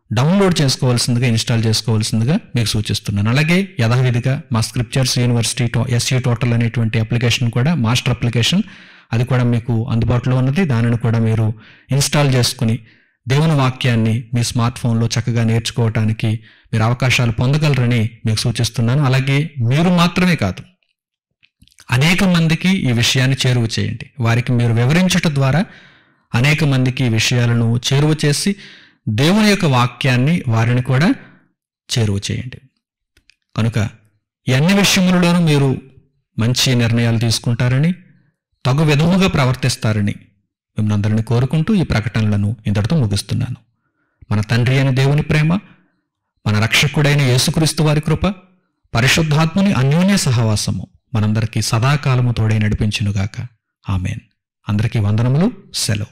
డౌన్లోడ్ చేసుకోవాల్సిందిగా ఇన్స్టాల్ చేసుకోవాల్సిందిగా మీకు సూచిస్తున్నాను అలాగే యథావిధిగా మా scriptures university to SU total అనేటువంటి అప్లికేషన్ కూడా మాస్టర్ అప్లికేషన్ అది కూడా మీకు అందుబాటులో ఉన్నది దానిని కూడా మీరు ఇన్స్టాల్ చేసుకుని దేవుని వాక్యాన్ని మీ స్మార్ట్ ఫోన్లో చక్కగా నేర్చుకోవటానికి మీరు అవకాశాలు పొందగలరని మీకు సూచిస్తున్నాను అలాగే మీరు మాత్రమే కాదు అనేక మందికి ఈ విషయాన్ని చేరువ చేయండి వారికి మీరు వివరించటం ద్వారా అనేక మందికి ఈ విషయాలను చేరువ చేసి దేవుని యొక్క వాక్యాన్ని వారిని కూడా చేరువ చేయండి కనుక ఈ అన్ని విషయములలోనూ మీరు మంచి నిర్ణయాలు తీసుకుంటారని తగు విధముగా ప్రవర్తిస్తారని మిమ్మల్ని అందరినీ కోరుకుంటూ ఈ ప్రకటనలను ఇంతటితో ముగిస్తున్నాను మన తండ్రి అయిన దేవుని ప్రేమ మన రక్షకుడైన యేసుక్రీస్తు వారి కృప పరిశుద్ధాత్ముని అన్యోన్య సహవాసము మనందరికీ సదాకాలము తోడై నడిపించునుగాక ఆమెన్ అందరికీ వందనములు సెలవు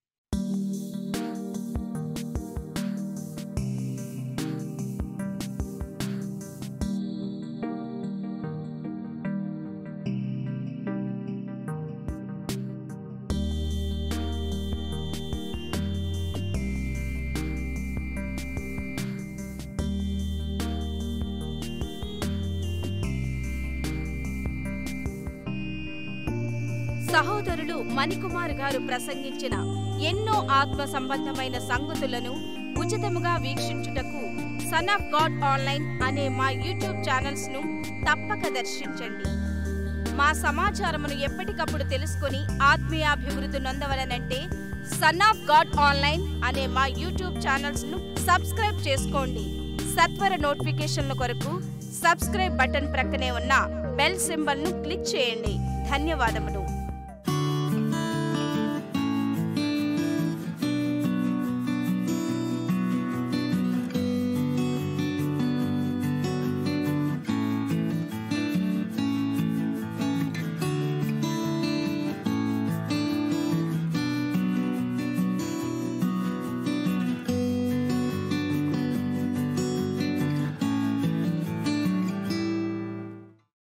సహోదరులు మణికుమార్ గారు ప్రసంగించిన ఎన్నో ఆత్మ సంబంధమైన సంగతులను ఉచితముగా వీక్షించుటకు సన్ ఆఫ్ గాడ్ ఆన్లైన్ అనే మా యూట్యూబ్ ఛానల్స్ ను తప్పక దర్శించండి మా సమాచారమును ఎప్పటికప్పుడు తెలుసుకొని ఆత్మీయాభివృద్ధి నొందవలనంటే సన్ ఆఫ్ గాడ్ ఆన్లైన్ అనే మా యూట్యూబ్ ఛానల్స్ ను సబ్స్క్రైబ్ చేసుకోండి సత్వర నోటిఫికేషన్ల కొరకు సబ్స్క్రైబ్ బటన్ ప్రక్కనే ఉన్న బెల్ సింబల్ ను క్లిక్ చేయండి ధన్యవాదములు